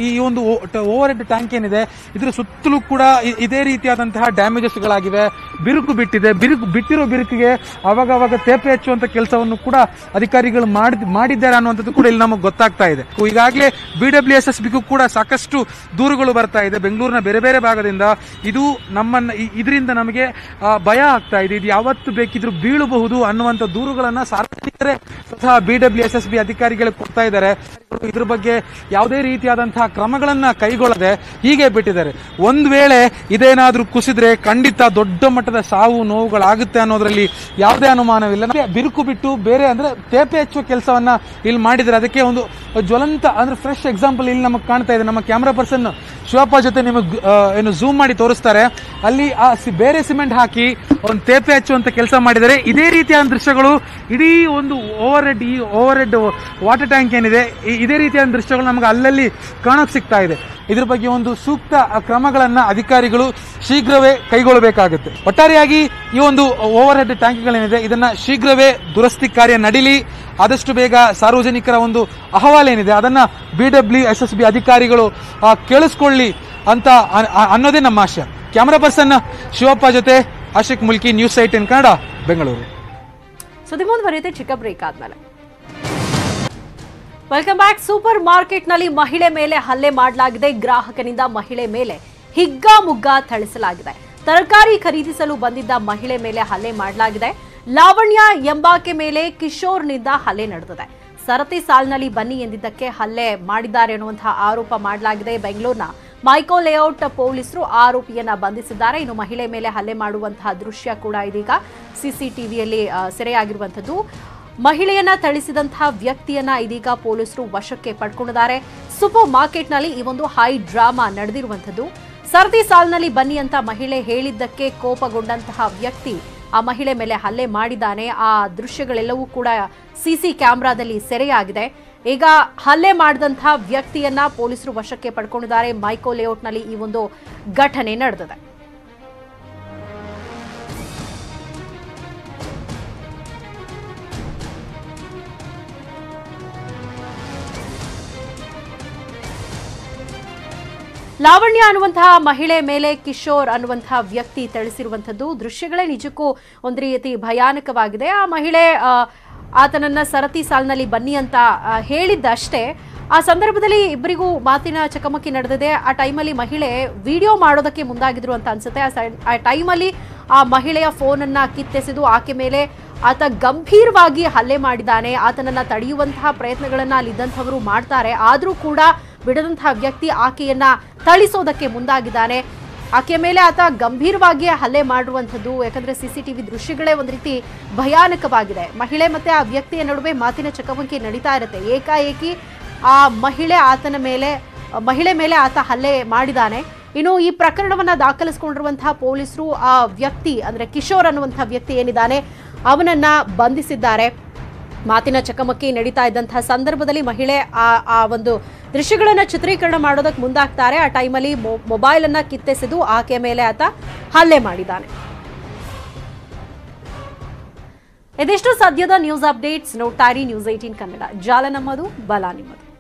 ಒಂದು ಓವರ್ ಹೆಡ್ ಟ್ಯಾಂಕ್ ಏನಿದೆ ಇದರ ಸುತ್ತಲೂ ಕೂಡ ಇ- ಇದೇ ರೀತಿಯಾದಂತಹ ಡ್ಯಾಮೇಜಸ್ ಗಳಾಗಿವೆ ಬಿರುಕು ಬಿಟ್ಟಿದೆ ಬಿರುಕು ಬಿಟ್ಟಿರೋ ಬಿರುಕಿಗೆ ಅವಾಗ ಅವಾಗ ತೇಪೆ ಹಚ್ಚುವಂತ ಕೆಲಸವನ್ನು ಕೂಡ ಅಧಿಕಾರಿಗಳು ಮಾಡಿ ಮಾಡಿದ್ದಾರೆ ಅನ್ನುವಂಥದ್ದು ಕೂಡ ಇಲ್ಲಿ ನಮಗೆ ಗೊತ್ತಾಗ್ತಾ ಇದೆ ಈಗಾಗಲೇ ಬಿ ಡಬ್ಲ್ಯೂ ಎಸ್ ಎಸ್ ಬಿಗೂ ಕೂಡ ಸಾಕಷ್ಟು ದೂರುಗಳು ಬರ್ತಾ ಇದೆ ಬೆಂಗಳೂರಿನ ಬೇರೆ ಬೇರೆ ಭಾಗದಿಂದ ಇದು ನಮ್ಮನ್ನ ಇ- ಇದರಿಂದ ನಮಗೆ ಆ, ಭಯ ಆಗ್ತಾ ಇದೆ ಇದು ಯಾವತ್ತು ಬೇಕಿದ್ರೂ ಬೀಳಬಹುದು ಅನ್ನುವಂಥ ದೂರುಗಳನ್ನ ಸಾರ್ವಜನಿಕರೇ ಸ್ವತಃ B W S S B ಅಧಿಕಾರಿಗಳಿಗೆ ಕೊಡ್ತಾ ಇದ್ದಾರೆ ಇದ್ರ ಬಗ್ಗೆ ಯಾವುದೇ ರೀತಿಯಾದಂತಹ ಕ್ರಮಗಳನ್ನ ಕೈಗೊಳ್ಳದೆ ಹೀಗೆ ಬಿಟ್ಟಿದ್ದಾರೆ ಒಂದ್ ವೇಳೆ ಇದೇನಾದ್ರೂ ಕುಸಿದ್ರೆ ಖಂಡಿತ ದೊಡ್ಡ ಮಟ್ಟದ ಸಾವು ನೋವುಗಳಾಗುತ್ತೆ ಅನ್ನೋದ್ರಲ್ಲಿ ಯಾವುದೇ ಅನುಮಾನವಿಲ್ಲ ನಮಗೆ ಬಿರುಕು ಬಿಟ್ಟು ಬೇರೆ ಅಂದ್ರೆ ತೇಪೆ ಹಚ್ಚುವ ಕೆಲಸವನ್ನ ಇಲ್ಲಿ ಮಾಡಿದ್ರೆ ಅದಕ್ಕೆ ಒಂದು ಜ್ವಲಂತ ಅಂದ್ರೆ ಫ್ರೆಶ್ ಎಕ್ಸಾಂಪಲ್ ಇಲ್ಲಿ ನಮಗೆ ಕಾಣ್ತಾ ಇದೆ ನಮ್ಮ ಕ್ಯಾಮ್ರಾ ಪರ್ಸನ್ ಶಿವಪ್ಪ ಜೊತೆ ನಿಮಗೆ ಏನು ಝೂಮ್ ಮಾಡಿ ತೋರಿಸ್ತಾರೆ ಅಲ್ಲಿ ಆ ಸಿ- ಬೇರೆ ಸಿಮೆಂಟ್ ಹಾಕಿ ಒಂದು ತೇಪೆ ಹಚ್ಚುವಂತ ಕೆಲಸ ಮಾಡಿದರೆ ಇದೇ ರೀತಿಯ ದೃಶ್ಯಗಳು ಇಡೀ ಒಂದು ಓವರ್ ಹೆಡ್ ಈ ಓವರ್ ಹೆಡ್ ವಾಟರ್ ಟ್ಯಾಂಕ್ ಏನಿದೆ ಈ- ಇದೇ ರೀತಿಯ ದೃಶ್ಯಗಳು ನಮಗೆ ಅಲ್ಲಲ್ಲಿ ಕಾಣೋಕ್ ಸಿಗ್ತಾ ಇದೆ ಇದ್ರ ಬಗ್ಗೆ ಒಂದು ಸೂಕ್ತ ಕ್ರಮಗಳನ್ನ ಅಧಿಕಾರಿಗಳು ಶೀಘ್ರವೇ ಕೈಗೊಳ್ಳಬೇಕಾಗುತ್ತೆ ಒಟ್ಟಾರೆಯಾಗಿ ಈ ಒಂದು ಓವರ್ ಹೆಡ್ ಟ್ಯಾಂಕ್ಗಳೇನಿದೆ ಇದನ್ನ ಶೀಘ್ರವೇ ದುರಸ್ತಿ ಕಾರ್ಯ ನಡೀಲಿ ಆದಷ್ಟು ಬೇಗ ಸಾರ್ವಜನಿಕರ ಒಂದು ಅಹವಾಲೇನಿದೆ ಅದನ್ನ B W S S B ಅಧಿಕಾರಿಗಳು ಆ, ಕೇಳಿಸ್ಕೊಳ್ಳಿ ಅಂತ ಅ- ಅ- ಅನ್ನೋದೇ ನಮ್ಮ ಆಶಯ ಕ್ಯಾಮರಾ ಪರ್ಸನ್ ಶಿವಪ್ಪ ಜೊತೆ Ashik Mulki news eighteen Kannada Bengaluru ಸುದ್ದಿ ಮುಂದುವರಿಯುತ್ತೆ ಚಿಕ್ಕ ಬ್ರೇಕ್ ಆದ್ಮೇಲೆ ವೆಲ್ಕಮ್ ಬ್ಯಾಕ್ ಸೂಪರ್ ಮಾರ್ಕೆಟ್ ನಲ್ಲಿ ಮಹಿಳೆ ಮೇಲೆ ಹಲ್ಲೆ ಮಾಡಲಾಗಿದೆ ಗ್ರಾಹಕನಿಂದ ಮಹಿಳೆ ಮೇಲೆ ಹಿಗ್ಗಾಮುಗ್ಗ ಥಳಿಸಲಾಗಿದೆ ತರಕಾರಿ ಖರೀದಿಸಲು ಬಂದಿದ್ದ ಮಹಿಳೆ ಮೇಲೆ ಹಲ್ಲೆ ಮಾಡಲಾಗಿದೆ ಲಾವಣ್ಯ ಎಂಬಾಕೆ ಮೇಲೆ ಕಿಶೋರ್ನಿಂದ ಹಲ್ಲೆ ನಡೆದಿದೆ ಸರತಿ ಸಾಲಿನಲ್ಲಿ ಬನ್ನಿ ಎಂದಿದ್ದಕ್ಕೆ ಹಲ್ಲೆ ಮಾಡಿದ್ದಾರೆ ಎನ್ನುವಂತಹ ಆರೋಪ ಮಾಡಲಾಗಿದೆ ಬೆಂಗಳೂರಿನ ಮೈಕೋ ಲೇಔಟ್ ಪೊಲೀಸರು ಆರೋಪಿಯನ್ನ ಬಂಧಿಸಿದ್ದಾರೆ ಇನ್ನು ಮಹಿಳೆ ಮೇಲೆ ಹಲ್ಲೆ ಮಾಡುವಂತಹ ದೃಶ್ಯ ಕೂಡ ಇದೀಗ ಸಿಸಿಟಿವಿಯಲ್ಲಿ ಸೆರೆಯಾಗಿರುವಂತದ್ದು ಮಹಿಳೆಯನ್ನ ಥಳಿಸಿದಂತಹ ವ್ಯಕ್ತಿಯನ್ನ ಇದೀಗ ಪೊಲೀಸರು ವಶಕ್ಕೆ ಪಡ್ಕೊಂಡಿದ್ದಾರೆ ಸೂಪರ್ ಮಾರ್ಕೆಟ್ನಲ್ಲಿ ಈ ಒಂದು ಹೈ ಡ್ರಾಮಾ ನಡೆದಿರುವಂತದ್ದು ಸರದಿ ಸಾಲಿನಲ್ಲಿ ಬನ್ನಿ ಅಂತ ಮಹಿಳೆ ಹೇಳಿದ್ದಕ್ಕೆ ಕೋಪಗೊಂಡಂತಹ ವ್ಯಕ್ತಿ ಆ ಮಹಿಳೆ ಮೇಲೆ ಹಲ್ಲೆ ಮಾಡಿದ್ದಾನೆ ಆ ದೃಶ್ಯಗಳೆಲ್ಲವೂ ಕೂಡ ಸಿಸಿ ಕ್ಯಾಮೆರಾದಲ್ಲಿ ಸೆರೆಯಾಗಿದೆ ಈಗ ಹಲ್ಲೆ ಮಾಡಿದಂತಹ ವ್ಯಕ್ತಿಯನ್ನ ಪೊಲೀಸರು ವಶಕ್ಕೆ ಪಡ್ಕೊಂಡಿದ್ದಾರೆ ಮೈಕೋ ಲೇಔಟ್ನಲ್ಲಿ ಈ ಒಂದು ಘಟನೆ ನಡೆದಿದೆ ಲಾವಣ್ಯ ಅನ್ನುವಂತಹ ಮಹಿಳೆ ಮೇಲೆ ಕಿಶೋರ್ ಅನ್ನುವಂತಹ ವ್ಯಕ್ತಿ ತಿಳಿಸಿರುವಂತದ್ದು ದೃಶ್ಯಗಳೇ ನಿಜಕ್ಕೂ ಒಂದು ರೀತಿ ಭಯಾನಕವಾಗಿದೆ ಆ ಮಹಿಳೆ ಆ, ಆತನನ್ನ ಸರತಿ ಸಾಲಿನಲ್ಲಿ ಬನ್ನಿ ಅಂತ ಆ, ಹೇಳಿದ್ದಷ್ಟೇ ಆ ಸಂದರ್ಭದಲ್ಲಿ ಇಬ್ಬರಿಗೂ ಮಾತಿನ ಚಕಮಕಿ ನಡೆದಿದೆ ಆ ಟೈಮಲ್ಲಿ ಮಹಿಳೆ ವಿಡಿಯೋ ಮಾಡೋದಕ್ಕೆ ಮುಂದಾಗಿದ್ರು ಅಂತ ಅನ್ಸುತ್ತೆ ಆ ಸೈ- ಆ ಟೈಮಲ್ಲಿ ಆ ಮಹಿಳೆಯ ಫೋನನ್ನ ಕಿತ್ತೆಸೆದು ಆಕೆ ಮೇಲೆ ಆತ ಗಂಭೀರವಾಗಿ ಹಲ್ಲೆ ಮಾಡಿದ್ದಾನೆ ಆತನನ್ನ ತಡೆಯುವಂತಹ ಪ್ರಯತ್ನಗಳನ್ನ ಅಲ್ಲಿದ್ದಂಥವರು ಮಾಡ್ತಾರೆ ಆದರೂ ಕೂಡ ಬಿಡದಂತಹ ವ್ಯಕ್ತಿ ಆಕೆಯನ್ನ ಥಳಿಸೋದಕ್ಕೆ ಮುಂದಾಗಿದ್ದಾನೆ ಆಕೆಯ ಮೇಲೆ ಆತ ಗಂಭೀರವಾಗಿ ಹಲ್ಲೆ ಮಾಡಿರುವಂಥದ್ದು ಯಾಕಂದ್ರೆ ಸಿಸಿಟಿವಿ ದೃಶ್ಯಗಳೇ ಒಂದು ರೀತಿ ಭಯಾನಕವಾಗಿದೆ ಮಹಿಳೆ ಮತ್ತೆ ಆ ವ್ಯಕ್ತಿಯ ನಡುವೆ ಮಾತಿನ ಚಕಮಕಿ ನಡೀತಾ ಇರುತ್ತೆ ಏಕಾಏಕಿ ಆ ಮಹಿಳೆ ಆತನ ಮೇಲೆ ಮಹಿಳೆ ಮೇಲೆ ಆತ ಹಲ್ಲೆ ಮಾಡಿದ್ದಾನೆ ಇನ್ನು ಈ ಪ್ರಕರಣವನ್ನ ದಾಖಲಿಸಿಕೊಂಡಿರುವಂತಹ ಪೊಲೀಸರು ಆ ವ್ಯಕ್ತಿ ಅಂದ್ರೆ ಕಿಶೋರ್ ಅನ್ನುವಂತಹ ವ್ಯಕ್ತಿ ಏನಿದ್ದಾನೆ ಅವನನ್ನ ಬಂಧಿಸಿದ್ದಾರೆ ಮಾತಿನ ಚಕಮಕಿ ನಡೀತಾ ಇದ್ದಂತಹ ಸಂದರ್ಭದಲ್ಲಿ ಮಹಿಳೆ ಆ ಆ ಒಂದು ದೃಶ್ಯಗಳನ್ನ ಚಿತ್ರೀಕರಣ ಮಾಡೋದಕ್ಕೆ ಮುಂದಾಗ್ತಾರೆ ಆ ಟೈಮಲ್ಲಿ ಮೊಬೈಲ್ ಅನ್ನ ಕಿತ್ತೆಸೆದು ಆಕೆಯ ಮೇಲೆ ಆತ ಹಲ್ಲೆ ಮಾಡಿದ್ದಾನೆ ಇದಿಷ್ಟು ಸದ್ಯದ ನ್ಯೂಸ್ ಅಪ್ಡೇಟ್ಸ್ ನೋಡ್ತಾ ಇರಿ ನ್ಯೂಸ್ ಏಟೀನ್ ಕನ್ನಡ ಜಾಲ ನಮ್ಮದು ಬಲ ನಿಮ್ಮದು